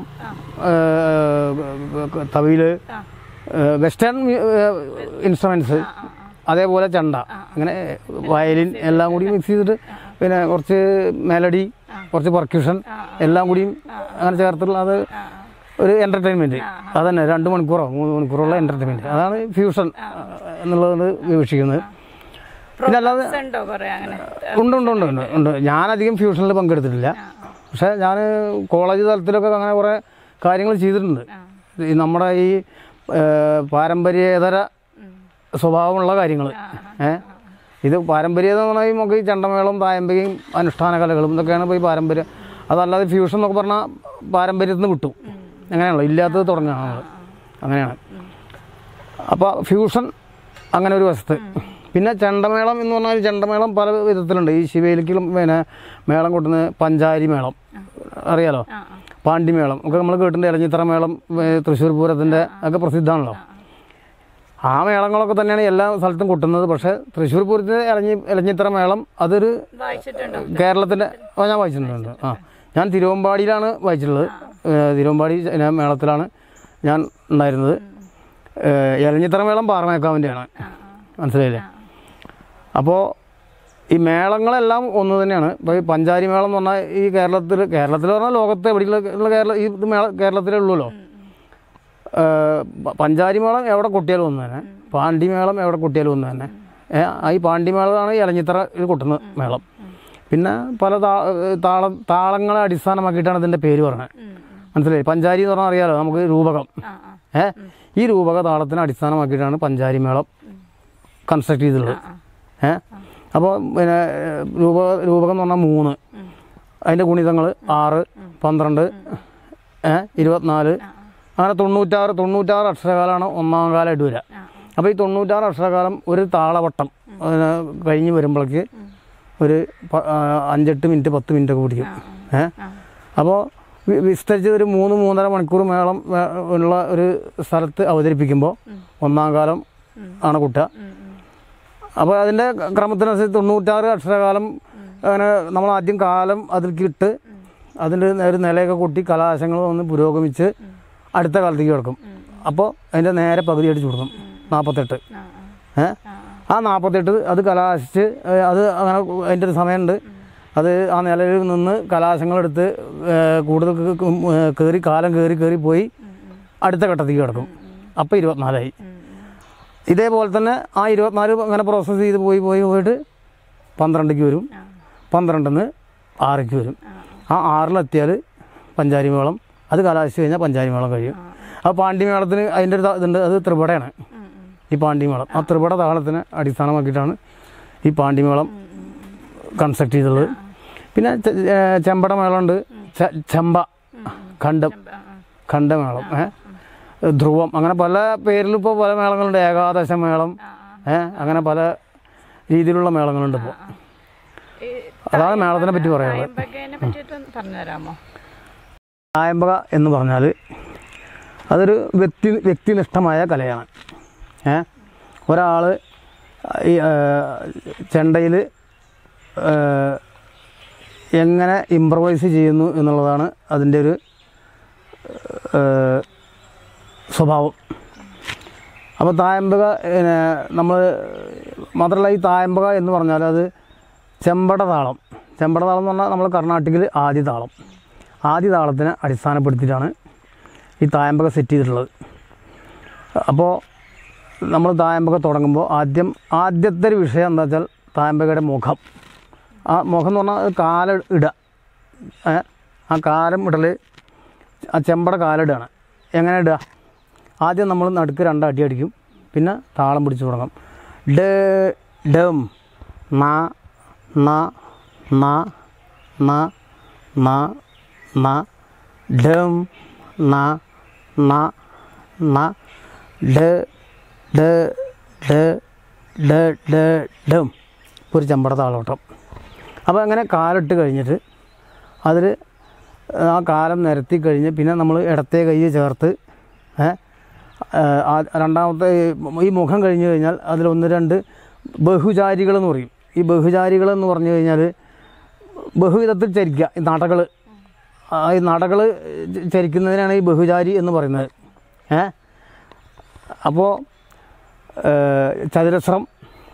ഏഹ്, തവില് ഏഹ്, വെസ്റ്റേൺ ഇൻസ്ട്രുമെൻറ്റ്സ് അതേപോലെ ചെണ്ട അങ്ങനെ വയലിൻ എല്ലാം കൂടി മിക്സ് ചെയ്തിട്ട് പിന്നെ കുറച്ച് മെലഡി കുറച്ച് പെർക്യൂഷൻ എല്ലാം കൂടിയും അങ്ങനെ ചേർത്തുള്ള അത് ഒരു എൻ്റർടൈൻമെൻറ്റ് അതന്നെ രണ്ട് മണിക്കൂറോ മൂന്ന് മണിക്കൂറുള്ള എൻ്റർടൈൻമെൻറ്റ് അതാണ് ഫ്യൂഷൻ എന്നുള്ളത് വീക്ഷിക്കുന്നത് പിന്നെ അല്ലാതെ ഉണ്ടോ കുറെ അങ്ങനെ ഉണ്ട് ഉണ്ട് ഉണ്ട് ഉണ്ട് ഉണ്ട് ഞാനധികം ഫ്യൂഷനിൽ പങ്കെടുത്തിട്ടില്ല പക്ഷേ ഞാൻ കോളേജ് തലത്തിലൊക്കെ അങ്ങനെ കുറേ കാര്യങ്ങൾ ചെയ്തിട്ടുണ്ട് ഈ നമ്മുടെ ഈ ഏഹ്, പാരമ്പര്യേതര സ്വഭാവമുള്ള കാര്യങ്ങൾ ഏ ഇത് പാരമ്പര്യം എന്ന് പറഞ്ഞാൽ നമുക്ക് ഈ ചെണ്ടമേളം തായമ്പകയും അനുഷ്ഠാന കലകളും ഇതൊക്കെയാണ് ഇപ്പോൾ ഈ പാരമ്പര്യം അതല്ലാതെ ഫ്യൂഷൻ എന്നൊക്കെ പറഞ്ഞാൽ പാരമ്പര്യത്തിൽ നിന്ന് വിട്ടു അങ്ങനെയാണല്ലോ ഇല്ലാത്തത് തുടങ്ങുകയാണ് നമ്മൾ അങ്ങനെയാണ് അപ്പോൾ ഫ്യൂഷൻ അങ്ങനെ ഒരു വശത്ത് പിന്നെ ചെണ്ടമേളം എന്ന് പറഞ്ഞാൽ ചെണ്ടമേളം പല വിധത്തിലുണ്ട് ഈ ശിവയിലേക്കും പിന്നെ മേളം കൊട്ടുന്ന പഞ്ചാരി മേളം അറിയാലോ പാണ്ടിമേളം ഒക്കെ നമ്മൾ കേട്ടിട്ടുണ്ട് ഇലഞ്ഞിത്തറ മേളം ഏ, തൃശ്ശൂർ പൂരത്തിൻ്റെ ഒക്കെ പ്രസിദ്ധമാണല്ലോ ആ മേളങ്ങളൊക്കെ തന്നെയാണ് എല്ലാ സ്ഥലത്തും കൊട്ടുന്നത് പക്ഷേ തൃശ്ശൂർ പൂരത്തിൻ്റെ ഇലഞ്ഞി ഇലഞ്ഞിത്തറ മേളം അതൊരു വായിച്ചിട്ടുണ്ടോ കേരളത്തിൻ്റെ ആ ഞാൻ വായിച്ചിട്ടുണ്ട് ആ ഞാൻ തിരുവമ്പാടിയിലാണ് വായിച്ചിട്ടുള്ളത് ഏ, തിരുവമ്പാടി പിന്നെ മേളത്തിലാണ് ഞാൻ ഉണ്ടായിരുന്നത് ഏ, എലഞ്ഞിത്തറ മേളം പാറമേക്കാവിൻ്റെയാണ് മനസ്സിലായില്ലേ അപ്പോൾ ഈ മേളങ്ങളെല്ലാം ഒന്ന് തന്നെയാണ് ഇപ്പോൾ ഈ പഞ്ചാരി മേളം എന്ന് പറഞ്ഞാൽ ഈ കേരളത്തിൽ കേരളത്തിൽ പറഞ്ഞാൽ ലോകത്ത് എവിടെയുള്ള കേരള ഈ ഇത് മേള കേരളത്തിലേ ഉള്ളൂല്ലോ ഏ, പ- പഞ്ചാരി മേളം എവിടെ കൊട്ടിയാലും ഒന്ന് തന്നെ പാണ്ടി മേളം എവിടെ കൊട്ടിയാലും ഒന്ന് തന്നെ ഏ, ആ ഈ പാണ്ടി മേളമാണ് ഈ ഇലഞ്ഞിത്തറയിൽ കൊട്ടുന്ന മേളം പിന്നെ പല താ താള താളങ്ങളെ അടിസ്ഥാനമാക്കിയിട്ടാണ് ഇതിൻ്റെ പേര് പറഞ്ഞത് മനസ്സിലായി പഞ്ചാരി എന്ന് പറഞ്ഞാൽ അറിയാലോ നമുക്ക് രൂപകം ആ ആ ഏ ഈ രൂപക താളത്തിനെ അടിസ്ഥാനമാക്കിയിട്ടാണ് പഞ്ചാരി മേളം കൺസ്ട്രക്ട് ചെയ്തിട്ടുള്ളത് ഏ അപ്പോൾ പിന്നെ ഏഹ്, രൂപ രൂപകം എന്ന് പറഞ്ഞാൽ മൂന്ന് അതിൻ്റെ ഗുണിതങ്ങൾ ആറ് പന്ത്രണ്ട് ഏ ഇരുപത്തിനാല് അങ്ങനെ തൊണ്ണൂറ്റാറ് തൊണ്ണൂറ്റാറ് അക്ഷരകാലമാണ് ഒന്നാം കാലമായിട്ട് വരിക അപ്പോൾ ഈ തൊണ്ണൂറ്റാറ് അക്ഷരകാലം ഒരു താളവട്ടം അതിന് കഴിഞ്ഞ് വരുമ്പോഴേക്ക് ഒരു പ- ആ, അഞ്ചെട്ട് മിനിറ്റ് പത്ത് മിനിറ്റ് ഒക്കെ പിടിക്കും ഏ അപ്പോൾ വി- വിസ്തരിച്ച് ഒരു മൂന്ന് മൂന്നര മണിക്കൂർ മേളം വേ- ഉള്ള ഒരു സ്ഥലത്ത് അവതരിപ്പിക്കുമ്പോൾ ഒന്നാം കാലം ആണ് കുട്ടുക അപ്പോൾ അതിൻ്റെ ക്രമത്തിനനുസരിച്ച് തൊണ്ണൂറ്റാറ് അക്ഷരകാലം അങ്ങനെ നമ്മൾ ആദ്യം കാലം അതിൽക്കിട്ട് അതിൻ്റെ ഒരു നിലയൊക്കെ കൂട്ടി കലാശങ്ങൾ ഒന്ന് പുരോഗമിച്ച് അടുത്ത കാലത്തേക്ക് കിടക്കും അപ്പോൾ അതിൻ്റെ നേരെ പകുതി അടിച്ച് കൊടുക്കും നാൽപ്പത്തെട്ട് ഏ ആ നാൽപ്പത്തെട്ട് അത് കലാശിച്ച് ഏ, അത് അങ്ങനെ അതിൻ്റെ ഒരു സമയമുണ്ട് അത് ആ നിലയിൽ നിന്ന് കലാശങ്ങളെടുത്ത് ഏ, കൂടുതൽ കയറി കാലം കയറി കയറി പോയി അടുത്ത ഘട്ടത്തേക്ക് കിടക്കും അപ്പോൾ ഇരുപത്തിനാലായി ഇതേപോലെ തന്നെ ആ ഇരുപത്തിനാല് അങ്ങനെ പ്രോസസ്സ് ചെയ്ത് പോയി പോയി പോയിട്ട് പന്ത്രണ്ടിക്ക് വരും പന്ത്രണ്ടിന്ന് ആറിക്ക് വരും ആ ആറിലെത്തിയാൽ പഞ്ചാരി മേളം അത് കലാശിച്ച് കഴിഞ്ഞാൽ പഞ്ചാരി മേളം കഴിയും ആ പാണ്ടി മേളത്തിന് അതിൻ്റെ ഒരു ത- ഇതുണ്ട് അത് ത്രിപടയാണ് ഈ പാണ്ടി മേളം ആ ത്രിപട താളത്തിനെ അടിസ്ഥാനമാക്കിയിട്ടാണ് ഈ പാണ്ടി മേളം കൺസ്ട്രക്ട് ചെയ്തിട്ടുള്ളത് പിന്നെ ചെ- ഏ, ചെമ്പട മേളമുണ്ട് ചെ- ചെമ്പ ഖണ്ഡം ഖണ്ഡമേളം ഏ ധ്രുവം അങ്ങനെ പല പേരിലും ഇപ്പോൾ പല മേളങ്ങളുണ്ട് ഏകാദശ മേളം ഏ അങ്ങനെ പല രീതിയിലുള്ള മേളങ്ങളുണ്ട് ഇപ്പോൾ അതാണ് മേളത്തിനെ പറ്റി പറയാനുള്ളത് തായമ്പകേനെ പറ്റിയിട്ട് പറഞ്ഞുതരാമോ തായമ്പക എന്ന് പറഞ്ഞാൽ അതൊരു വ്യക്തി വ്യക്തിനിഷ്ഠമായ കലയാണ് ഏ ഒരാൾ ഈ ചെണ്ടയിൽ എങ്ങനെ ഇമ്പ്രവൈസ് ചെയ്യുന്നു എന്നുള്ളതാണ് അതിൻ്റെ ഒരു ഏഹ്, സ്വഭാവം അപ്പോൾ തായമ്പക പിന്നെ നമ്മൾ മാത്രമല്ല ഈ തായമ്പക എന്ന് പറഞ്ഞാൽ അത് ചെമ്പട താളം ചെമ്പട താളം എന്ന് പറഞ്ഞാൽ നമ്മൾ കർണാടകയിൽ ആദ്യ താളം ആദ്യ താളത്തിനെ അടിസ്ഥാനപ്പെടുത്തിയിട്ടാണ് ഈ തായമ്പക സെറ്റ് ചെയ്തിട്ടുള്ളത് അപ്പോൾ നമ്മൾ തായമ്പക തുടങ്ങുമ്പോൾ ആദ്യം ആദ്യത്തെ ഒരു വിഷയം എന്താ വെച്ചാൽ തായമ്പകയുടെ മുഖം ആ മുഖം എന്ന് പറഞ്ഞാൽ അത് കാല ഇട ഏ? ആ കാലം ഇടൽ ആ ചെമ്പട കാലിടുകയാണ് എങ്ങനെ ഇടുക ആദ്യം നമ്മൾ നടുക്ക് രണ്ട് അടി അടിക്കും പിന്നെ താളം പിടിച്ച് തുടങ്ങും ഡ ഡം ന ന ന ന ന ന ഡം ന ന ന ഡ ഡ ഡ ഡ ഡ ഡം ഒരു ചെമ്പട താളോട്ടം അപ്പോൾ അങ്ങനെ കാലിട്ട് കഴിഞ്ഞിട്ട് അതിൽ ആ കാലം നിരത്തി കഴിഞ്ഞ് പിന്നെ നമ്മൾ ഇടത്തെ കൈ ചേർത്ത് ഏ, ആ രണ്ടാമത്തെ ഈ- ഈ മുഖം കഴിഞ്ഞ് കഴിഞ്ഞാൽ അതിലൊന്ന് രണ്ട് ബഹുചാരികൾ എന്ന് പറയും ഈ ബഹുചാരികൾ എന്ന് പറഞ്ഞു കഴിഞ്ഞാൽ ബഹുവിധത്തിൽ ചരിക്കുക ഈ നടകൾ ഈ നടകൾ ചരിക്കുന്നതിനാണ് ഈ ബഹുചാരി എന്ന് പറയുന്നത് ഏ അപ്പോൾ ചതുരശ്രം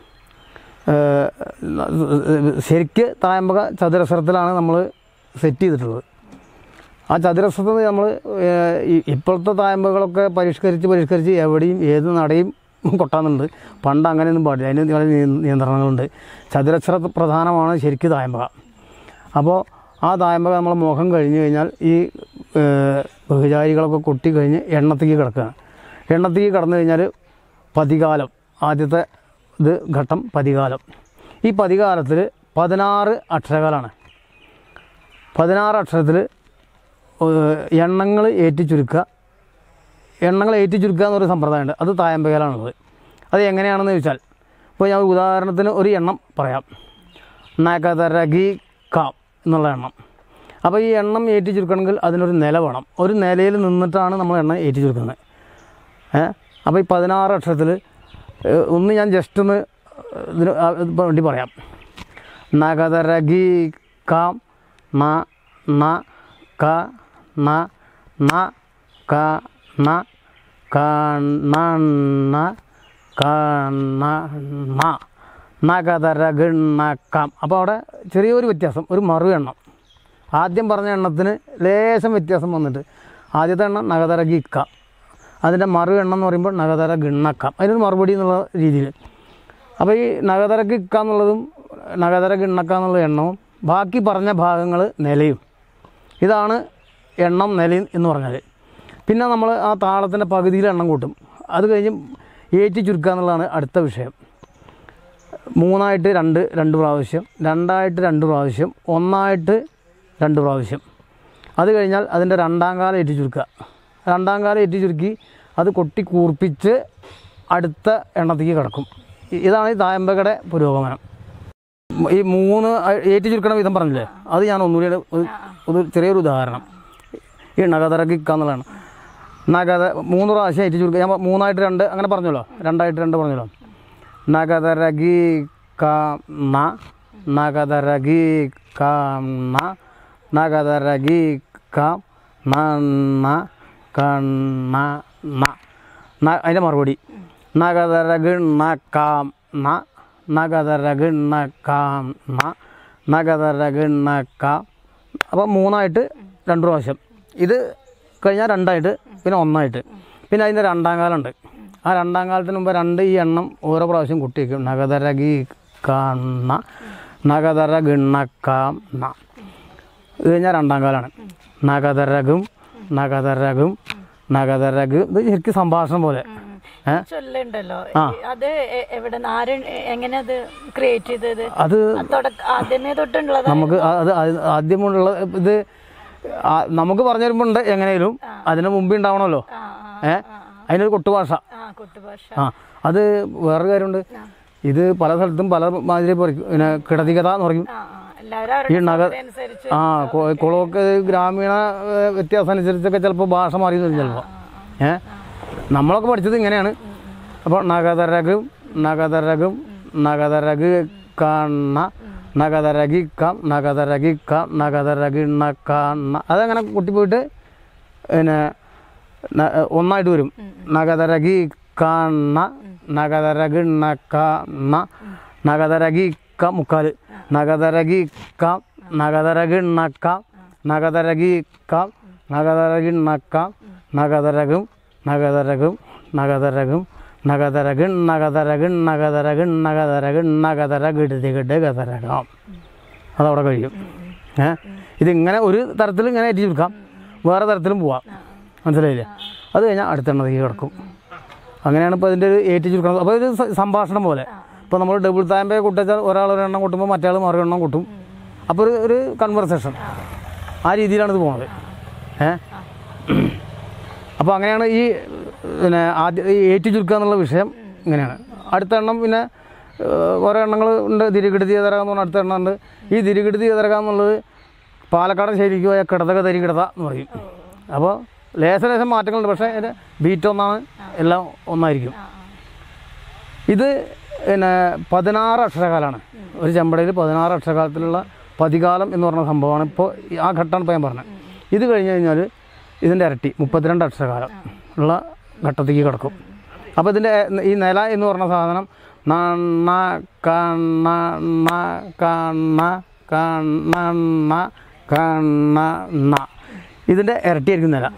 ഏഹ് ശരിക്ക് തായമ്പക ചതുരശ്രത്തിലാണ് നമ്മൾ സെറ്റ് ചെയ്തിട്ടുള്ളത് ആ ചതുരശ്രത്തിൽ നമ്മൾ ഇപ്പോഴത്തെ തായമ്പകളൊക്കെ പരിഷ്കരിച്ച് പരിഷ്കരിച്ച് എവിടെയും ഏത് നടയും കൊട്ടാന്നുണ്ട് പണ്ട് അങ്ങനെയൊന്നും പാടില്ല അതിന് ചില നിയ- നിയന്ത്രണങ്ങളുണ്ട് ചതുരശ്ര പ്രധാനമാണ് ശരിക്ക് തായമ്പക അപ്പോൾ ആ തായമ്പക നമ്മൾ മുഖം കഴിഞ്ഞ് കഴിഞ്ഞാൽ ഈ ഏഹ്, ബഹുചാരികളൊക്കെ കൊട്ടി കഴിഞ്ഞ് എണ്ണത്തേക്ക് കിടക്കുകയാണ് എണ്ണത്തേക്ക് കടന്നു കഴിഞ്ഞാൽ പതികാലം ആദ്യത്തെ ഇത് ഘട്ടം പതികാലം ഈ പതികാലത്തിൽ പതിനാറ് അക്ഷരകാലാണ് പതിനാറ് അക്ഷരത്തിൽ എണ്ണങ്ങൾ ഏറ്റി ചുരുക്കുക എണ്ണങ്ങൾ ഏറ്റി ചുരുക്കുക എന്നൊരു സമ്പ്രദായമുണ്ട് അത് തായമ്പകയിലാണുള്ളത് അത് എങ്ങനെയാണെന്ന് ചോദിച്ചാൽ ഇപ്പോൾ ഞാൻ ഒരു ഉദാഹരണത്തിന് ഒരു എണ്ണം പറയാം നഗതരകി കാം എന്നുള്ള എണ്ണം അപ്പോൾ ഈ എണ്ണം ഏറ്റി ചുരുക്കണമെങ്കിൽ അതിനൊരു നില വേണം ഒരു നിലയിൽ നിന്നിട്ടാണ് നമ്മൾ എണ്ണം ഏറ്റി ചുരുക്കുന്നത് ഏ അപ്പോൾ ഈ പതിനാറ് അക്ഷരത്തിൽ ഏഹ്, ഒന്ന് ഞാൻ ജസ്റ്റ് ഒന്ന് ഇതിന് ആ, ഇത് വേണ്ടി പറയാം നഗതരകി കാം ന ന ക ന ന ക ന ക ന ന ക ന ന നഗതരഗിണ്ണക്കാം അപ്പോൾ അവിടെ ചെറിയൊരു വ്യത്യാസം ഒരു മറു എണ്ണം ആദ്യം പറഞ്ഞ എണ്ണത്തിന് ലേശം വ്യത്യാസം വന്നിട്ട് ആദ്യത്തെ എണ്ണം നഗതരഗിക്ക അതിൻ്റെ മറു എണ്ണം എന്ന് പറയുമ്പോൾ നഗതര ഗിണ്ണക്കാം അതിനൊരു മറുപടി എന്നുള്ള രീതിയിൽ അപ്പോൾ ഈ നഗതര ഗിക്ക എന്നുള്ളതും നഗതര ഗിണ്ണക്ക എന്നുള്ള എണ്ണവും ബാക്കി പറഞ്ഞ ഭാഗങ്ങൾ നിലയും ഇതാണ് എണ്ണം നിലയും എന്ന് പറഞ്ഞാൽ പിന്നെ നമ്മൾ ആ താളത്തിൻ്റെ പകുതിയിൽ എണ്ണം കൂട്ടും അത് കഴിഞ്ഞ് ഏറ്റി ചുരുക്കുക എന്നുള്ളതാണ് അടുത്ത വിഷയം മൂന്നായിട്ട് രണ്ട് രണ്ട് പ്രാവശ്യം രണ്ടായിട്ട് രണ്ട് പ്രാവശ്യം ഒന്നായിട്ട് രണ്ട് പ്രാവശ്യം അത് കഴിഞ്ഞാൽ അതിൻ്റെ രണ്ടാം കാലം ഏറ്റി ചുരുക്കുക രണ്ടാം കാലം ഏറ്റി ചുരുക്കി അത് കൊട്ടി കൂർപ്പിച്ച് അടുത്ത എണ്ണത്തേക്ക് കിടക്കും ഇ- ഇതാണ് ഈ തായമ്പകയുടെ പുരോഗമനം മ- ഈ മൂന്ന് അ- ഏറ്റി ചുരുക്കണ വിധം പറഞ്ഞില്ലേ അത് ഞാൻ ഒന്നുകൂടി ഒരു ഒരു ചെറിയൊരു ഉദാഹരണം ഈ നഗതറക്കിക്ക എന്നുള്ളതാണ് നഗത മൂന്ന് പ്രാവശ്യം ഏറ്റി ചുരുക്കുക ഞാൻ പ- മൂന്നായിട്ട് രണ്ട് അങ്ങനെ പറഞ്ഞല്ലോ രണ്ടായിട്ട് രണ്ട് പറഞ്ഞല്ലോ നഗതരകി ന നഗതരകി ന നഗതരകി ന ന കണ്ണ ന ന അതിൻ്റെ മറുപടി നഗതരഗിണ്ണ കാം ന നഗതരഗിണ്ണ കാം ന നഗതരഗിണ്ണ കാം അപ്പം മൂന്നായിട്ട് രണ്ട് പ്രാവശ്യം ഇത് കഴിഞ്ഞാൽ രണ്ടായിട്ട് പിന്നെ ഒന്നായിട്ട് പിന്നെ അതിൻ്റെ രണ്ടാം കാലമുണ്ട് ആ രണ്ടാം കാലത്തിന് മുമ്പ് രണ്ട് ഈ എണ്ണം ഓരോ പ്രാവശ്യം കുട്ടി വയ്ക്കും നഗതരകി കണ്ണ നഗതര ഗിണ്ണക്കാം ന ഇത് കഴിഞ്ഞാൽ രണ്ടാം കാലമാണ് നഗതരകും നഗതരകും നഗതരക് ഇത് ശരിക്കും സംഭാഷണം പോലെ ഏ ചൊല്ലുണ്ടല്ലോ ആ. അത് എ- എവിടെ ആര് എങ്ങനെ അത് ക്രിയേറ്റ് ചെയ്തത് അത് തുടക്ക ആദ്യമേ തൊട്ടുള്ളതാ നമുക്ക് ആ- അത് ആ- ആദ്യമുള്ള ഇത് ആ നമുക്ക് പറഞ്ഞു തരുമ്പോണ്ട് എങ്ങനെയും അതിന് മുമ്പേ ഉണ്ടാവണമല്ലോ ആ ഏ അതിനൊരു കൊട്ടുഭാഷ ആ കുട്ടുഭാഷ ആ അത് വേറൊരു കാര്യമുണ്ട് ഇത് പല സ്ഥലത്തും പല മാതിരി പറയും പിന്നെ കിടതികഥ എന്ന് പറയും ആ ആ എല്ലാവരും ഈ നഗ അവരുടെ അനുസരിച്ച് ആ കൊ- കുളമൊക്കെ ഗ്രാമീണ ഏ, വ്യത്യാസം അനുസരിച്ചൊക്കെ ചിലപ്പോൾ ഭാഷ മാറി വരും ചിലപ്പോൾ ഏ നമ്മളൊക്കെ പഠിച്ചത് ഇങ്ങനെയാണ് അപ്പോൾ നഗതരകും നഗതരകും നഗതരക് കണ്ണ നഗതരകി കം നഗതരകി കം നഗതരകി കണ്ണ അതങ്ങനെ കുട്ടിപ്പോയിട്ട് പിന്നെ ന- ഒന്നായിട്ട് വരും നഗതരകി കണ്ണ നഗതരകി കണ്ണ നഗതരകി ക മുക്കാല് നഗതരകി കം നഗതരകി കം നഗതരകി കം നഗതരകി കം നഗതരകും നഗതരകും നഗതരകും നഗതരകിൺ നഗതരകിൺ നഗതരകിൺ നഗതരകിൺ നഗതരകിടുതികിട് ഗതരകം അതവിടെ കഴിയും ഏ ഇതിങ്ങനെ ഒരു തരത്തിൽ ഇങ്ങനെ ഏറ്റി ചുരുക്കാം വേറെ തരത്തിലും പോവാം മനസ്സിലായില്ലേ അത് കഴിഞ്ഞാൽ അടുത്ത എണ്ണത്തേക്ക് കിടക്കും അങ്ങനെയാണ് ഇപ്പോൾ അതിൻ്റെ ഒരു ഏറ്റി ചുരുക്കണം അപ്പോൾ ഒരു സ- സംഭാഷണം പോലെ ഇപ്പോൾ നമ്മൾ ഡബിൾ താമ്പേ കൂട്ടിച്ചാൽ ഒരാൾ ഒരെണ്ണം കൂട്ടുമ്പോൾ മറ്റേ ആൾ മറൊരെണ്ണം കൂട്ടും അപ്പോൾ ഒരു ഒരു കൺവെർസേഷൻ ആ രീതിയിലാണ് ഇത് പോകുന്നത് ഏ അപ്പോൾ അങ്ങനെയാണ് ഈ പിന്നെ ആദ്യ ഈ ഏറ്റി ചുരുക്കുക എന്നുള്ള വിഷയം ഇങ്ങനെയാണ് അടുത്ത എണ്ണം പിന്നെ ഏഹ്, ഓരോ എണ്ണങ്ങൾ ഉണ്ട് തിരികിടുതി എതിരക എന്ന് പറഞ്ഞ അടുത്ത എണ്ണം ഉണ്ട് ഈ തിരികിടുതി എതിരക എന്നുള്ളത് പാലക്കാടൻ ശൈലിക്ക് പോയ കിടതക തരികിടത എന്ന് പറയും അപ്പോൾ ലേശ ലേശം മാറ്റങ്ങളുണ്ട് പക്ഷേ അതിൻ്റെ ബീറ്റ് ഒന്നാണ് എല്ലാം ഒന്നായിരിക്കും ഇത് പിന്നെ പതിനാറ് അക്ഷരകാലമാണ് ഒരു ചെമ്പടയിൽ പതിനാറ് അക്ഷരകാലത്തിലുള്ള പതികാലം എന്ന് പറഞ്ഞ സംഭവമാണ് ഇപ്പോൾ ഈ- ആ ഘട്ടമാണ് ഇപ്പോൾ ഞാൻ പറഞ്ഞത് ഇത് കഴിഞ്ഞ് കഴിഞ്ഞാൽ ഇതിൻ്റെ ഇരട്ടി മുപ്പത്തിരണ്ട് അക്ഷരകാലം ഉള്ള ഘട്ടത്തേക്ക് കിടക്കും അപ്പോൾ ഇതിൻ്റെ ഈ നില എന്ന് പറഞ്ഞ സാധനം നണ്ണ കണ്ണ ണ കണ്ണ കണ്ണ കണ്ണ ഇതിൻ്റെ ഇരട്ടിയായിരിക്കും നില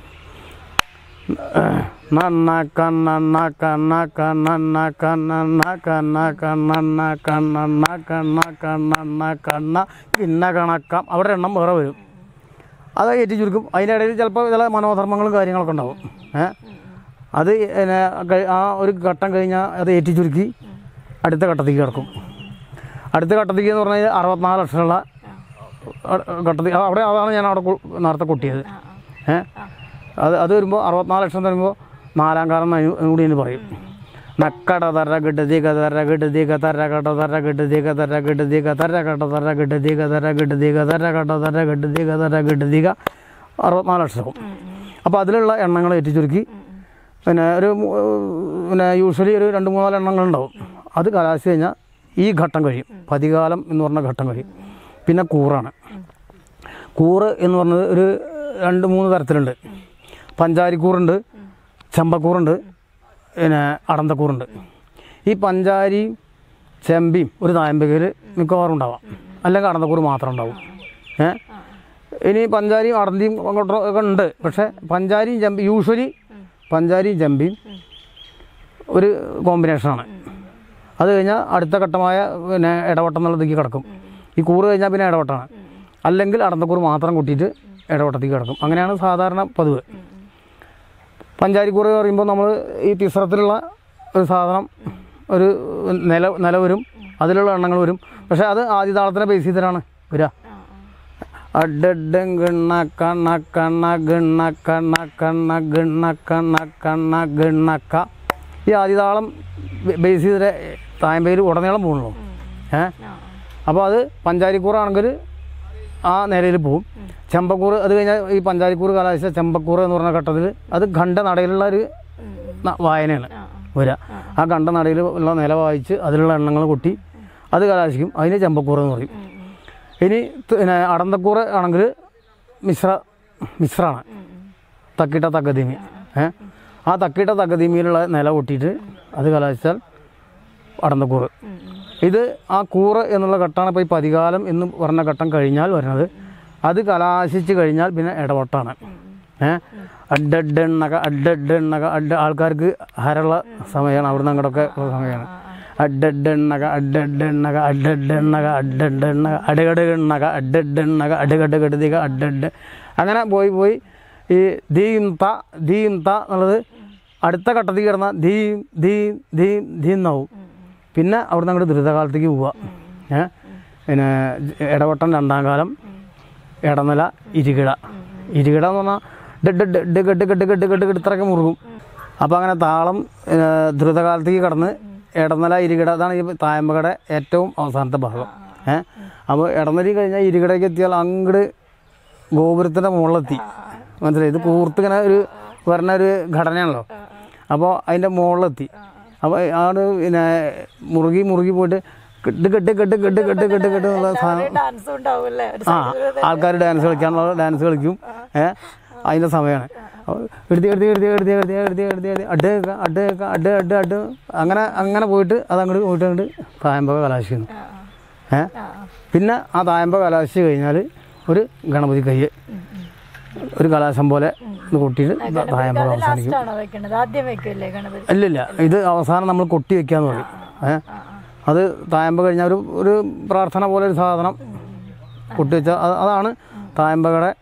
നന്ന കണ്ണ കണ്ണ കണ്ണ കണ്ണ കണ്ണ കണ്ണ കണ്ണ കണ്ണ കണ്ണ കണ്ണ കിണ്ണ കണക്കാം അവിടെ എണ്ണം വേറെ വരും അത് ഏറ്റി ചുരുക്കും അതിൻ്റെ ഇടയിൽ ചിലപ്പോൾ ചില മനോധർമ്മങ്ങളും കാര്യങ്ങളൊക്കെ ഉണ്ടാവും ഏ അത് പിന്നെ കഴി- ആ ഒരു ഘട്ടം കഴിഞ്ഞാൽ അത് ഏറ്റി ചുരുക്കി അടുത്ത ഘട്ടത്തേക്ക് കിടക്കും അടുത്ത ഘട്ടത്തേക്ക് എന്ന് പറഞ്ഞാൽ അറുപത്തിനാല് ലക്ഷമുള്ള ഘട്ടത്തിൽ അവിടെ അതാണ് ഞാൻ അവിടെ കു- നേരത്തെ കൊട്ടിയത് ഏ അത് അത് വരുമ്പോൾ അറുപത്തിനാല് ലക്ഷം തരുമ്പോൾ നാലാം കാലം കൂടി എന്ന് പറയും നക്കട തര കിട്ടതീക തര കിട്ടതീക തര കട തര കിട്ടതീക തര കിട്ടതീക തര കട തര കിട്ടതീക തര കിട്ടതീക തര കട തര കിട്ടതീക തര കിട്ടതീക അറുപത്തിനാല് ലക്ഷവും അപ്പോൾ അതിലുള്ള എണ്ണങ്ങൾ ഏറ്റി ചുരുക്കി പിന്നെ ഒരു മൂ- പിന്നെ യൂഷ്വലി ഒരു രണ്ട് മൂന്നാല് എണ്ണങ്ങളുണ്ടാവും അത് കലാശി കഴിഞ്ഞാൽ ഈ ഘട്ടം കഴിയും പതികാലം എന്ന് പറഞ്ഞ ഘട്ടം കഴിയും പിന്നെ കൂറാണ് കൂറ് എന്ന് പറഞ്ഞത് ഒരു രണ്ട് മൂന്ന് തരത്തിലുണ്ട് പഞ്ചാരിക്കൂറുണ്ട് ചെമ്പക്കൂറുണ്ട് പിന്നെ അടന്തക്കൂറുണ്ട് ഈ പഞ്ചാരിയും ചെമ്പിയും ഒരു തായമ്പകയിൽ മിക്കവാറും ഉണ്ടാവാം അല്ലെങ്കിൽ അടന്തക്കൂറ് മാത്രം ഉണ്ടാവും ഏ ഇനി പഞ്ചാരിയും അടന്തിയും അങ്ങോട്ടോ ഒക്കെ ഉണ്ട് പക്ഷേ പഞ്ചാരിയും ചെമ്പി യൂഷ്വലി പഞ്ചാരിയും ചെമ്പിയും ഒരു കോമ്പിനേഷനാണ് അത് കഴിഞ്ഞാൽ അടുത്ത ഘട്ടമായ പിന്നെ ഇടവട്ടം എന്നുള്ളതിലേക്ക് കിടക്കും ഈ കൂറ് കഴിഞ്ഞാൽ പിന്നെ ഇടവട്ടമാണ് അല്ലെങ്കിൽ അടന്തക്കൂറ് മാത്രം കൂട്ടിയിട്ട് ഇടവട്ടത്തേക്ക് കിടക്കും അങ്ങനെയാണ് സാധാരണ പതിവ് പഞ്ചാരിക്കൂറ് എന്ന് പറയുമ്പോൾ നമ്മൾ ഈ തിസ്രത്തിലുള്ള ഒരു സാധനം ഒരു നില നില വരും അതിലുള്ള എണ്ണങ്ങൾ വരും പക്ഷേ അത് ആദ്യ താളത്തിനെ ബേസ് ചെയ്തിട്ടാണ് വരിക അഡഡം ഗണ്ണ കണ്ണ കണ്ണ ഗണ്ണ കണ്ണ കണ്ണ ഗണ്ണ കണ്ണ കണ്ണ ഗണ്ണക്ക ഈ ആദ്യതാളം ബേസ് ചെയ്തിട്ട് തായമ്പയിൽ ഉടനീളം പോകുന്നുള്ളൂ ഏ അപ്പോൾ അത് പഞ്ചാരിക്കൂറാണെങ്കിൽ ആ നിലയിൽ പോവും ചെമ്പക്കൂറ് അത് കഴിഞ്ഞാൽ ഈ പഞ്ചാരിക്കൂറ് കലാശ ചെമ്പക്കൂറ് എന്ന് പറഞ്ഞ ഘട്ടത്തിൽ അത് ഖണ്ഡ നടയിലുള്ള ഒരു ന- വായനയാണ് വരിക ആ ഖണ്ഡ നടയിൽ ഉള്ള നില വായിച്ച് അതിലുള്ള എണ്ണങ്ങൾ കൊട്ടി അത് കലാശിക്കും അതിന് ചെമ്പക്കൂറ് എന്ന് പറയും ഇനി ത- പിന്നെ അടന്തക്കൂറ് ആണെങ്കിൽ മിശ്ര മിശ്രാണ് തക്കിട്ട തക്കതീമി ഏ ആ തക്കിട്ട തക്കതീമിയിലുള്ള നില കൊട്ടിയിട്ട് അത് കലാശിച്ചാൽ അടന്തക്കൂറ് ഇത് ആ കൂറ് എന്നുള്ള ഘട്ടമാണ് ഇപ്പോൾ ഈ പതികാലം എന്ന് പറഞ്ഞ ഘട്ടം കഴിഞ്ഞാൽ വരുന്നത് അത് കലാശിച്ച് കഴിഞ്ഞാൽ പിന്നെ ഇടവട്ടാണ് ഏ അഡഡെണ്ണക അഡഡെണ്ണക അഡ ആൾക്കാർക്ക് ഹരമുള്ള സമയമാണ് അവിടുന്ന് അങ്ങോട്ടൊക്കെ ഉള്ള സമയമാണ് അഡഡെണ്ണക അഡഡെണ്ണക അഡഡെണ്ണക അഡഡെണ്ണക അടകടകണ്ണക അഡഡെണ്ണക അടകടകടുതിക അഡഡ് അങ്ങനെ പോയി പോയി ഈ ദീം ത ദീം ത എന്നുള്ളത് അടുത്ത ഘട്ടത്തിൽ കിടന്ന ധീം ധീം ധീം ധീം എന്നാവും പിന്നെ അവിടുന്ന് അങ്ങോട്ട് ദ്രുതകാലത്തേക്ക് പോവുക ഏ പിന്നെ ഇടവട്ടം രണ്ടാം കാലം ഇടനില ഇരുകിട ഇരുകിട എന്ന് പറഞ്ഞാൽ ഡെഡ് ഡെഡ് കെട്ട് കെട്ട് കെട്ട് കെട്ട് കെട്ട് ഇത്രയൊക്കെ മുറുകും അപ്പോൾ അങ്ങനെ താളം ഏ, ദ്രുതകാലത്തേക്ക് കടന്ന് ഇടനില ഇരുകിട അതാണ് ഈ തായമ്പകയുടെ ഏറ്റവും അവസാനത്തെ ഭാഗം ഏ അപ്പോൾ ഇടനില കഴിഞ്ഞാൽ ഇരുകിടയ്ക്ക് എത്തിയാൽ അങ്ങോട്ട് ഗോപുരത്തിൻ്റെ മുകളിലെത്തി മനസ്സിലായി ഇത് കൂർത്തിങ്ങനെ ഒരു വരുന്ന ഒരു ഘടനയാണല്ലോ അപ്പോൾ അതിൻ്റെ മുകളിലെത്തി അപ്പോൾ ആണ് പിന്നെ മുറുകി മുറുകി പോയിട്ട് കെട്ട് കെട്ട് കെട്ട് കെട്ട് കെട്ട് കെട്ട് കെട്ട് എന്നുള്ള സാധനം ഡാൻസും ഉണ്ടാവും അല്ലേ ഒരു ആ ആൾക്കാർ ഡാൻസ് കളിക്കാനുള്ള ഡാൻസ് കളിക്കും ഏ അതിൻ്റെ സമയമാണ് എടുത്തി എടുത്തി എടുത്തി എടുത്തി എടുത്തി എടുത്തി എടുത്തി എടുത്തി അഡ് കേൾക്കുക അഡ് കേൾക്കുക അഡ് അഡ് അഡ് അങ്ങനെ അങ്ങനെ പോയിട്ട് അത് അങ്ങോട്ട് പോയിട്ട് അങ്ങോട്ട് തായമ്പക കലാശിക്കുന്നു ഏ പിന്നെ ആ തായമ്പക കലാശിച്ച് കഴിഞ്ഞാൽ ഒരു ഗണപതി കയ്യ് ഒരു കലാശം പോലെ ഇത് കൊട്ടിയിട്ട് തായമ്പക അവസാനിക്കും ആണോ വെക്കേണ്ടത് ആദ്യം വെക്കില്ലേ ഗണപതി ഇല്ലില്ല ഇത് അവസാനം നമ്മൾ കൊട്ടി വെക്കാന്ന് പറയും ഏ അത് തായമ്പ കഴിഞ്ഞാൽ ഒരു ഒരു പ്രാർത്ഥന പോലെ ഒരു സാധനം കൊട്ടി വെച്ചാൽ അത് അതാണ് തായമ്പകയുടെ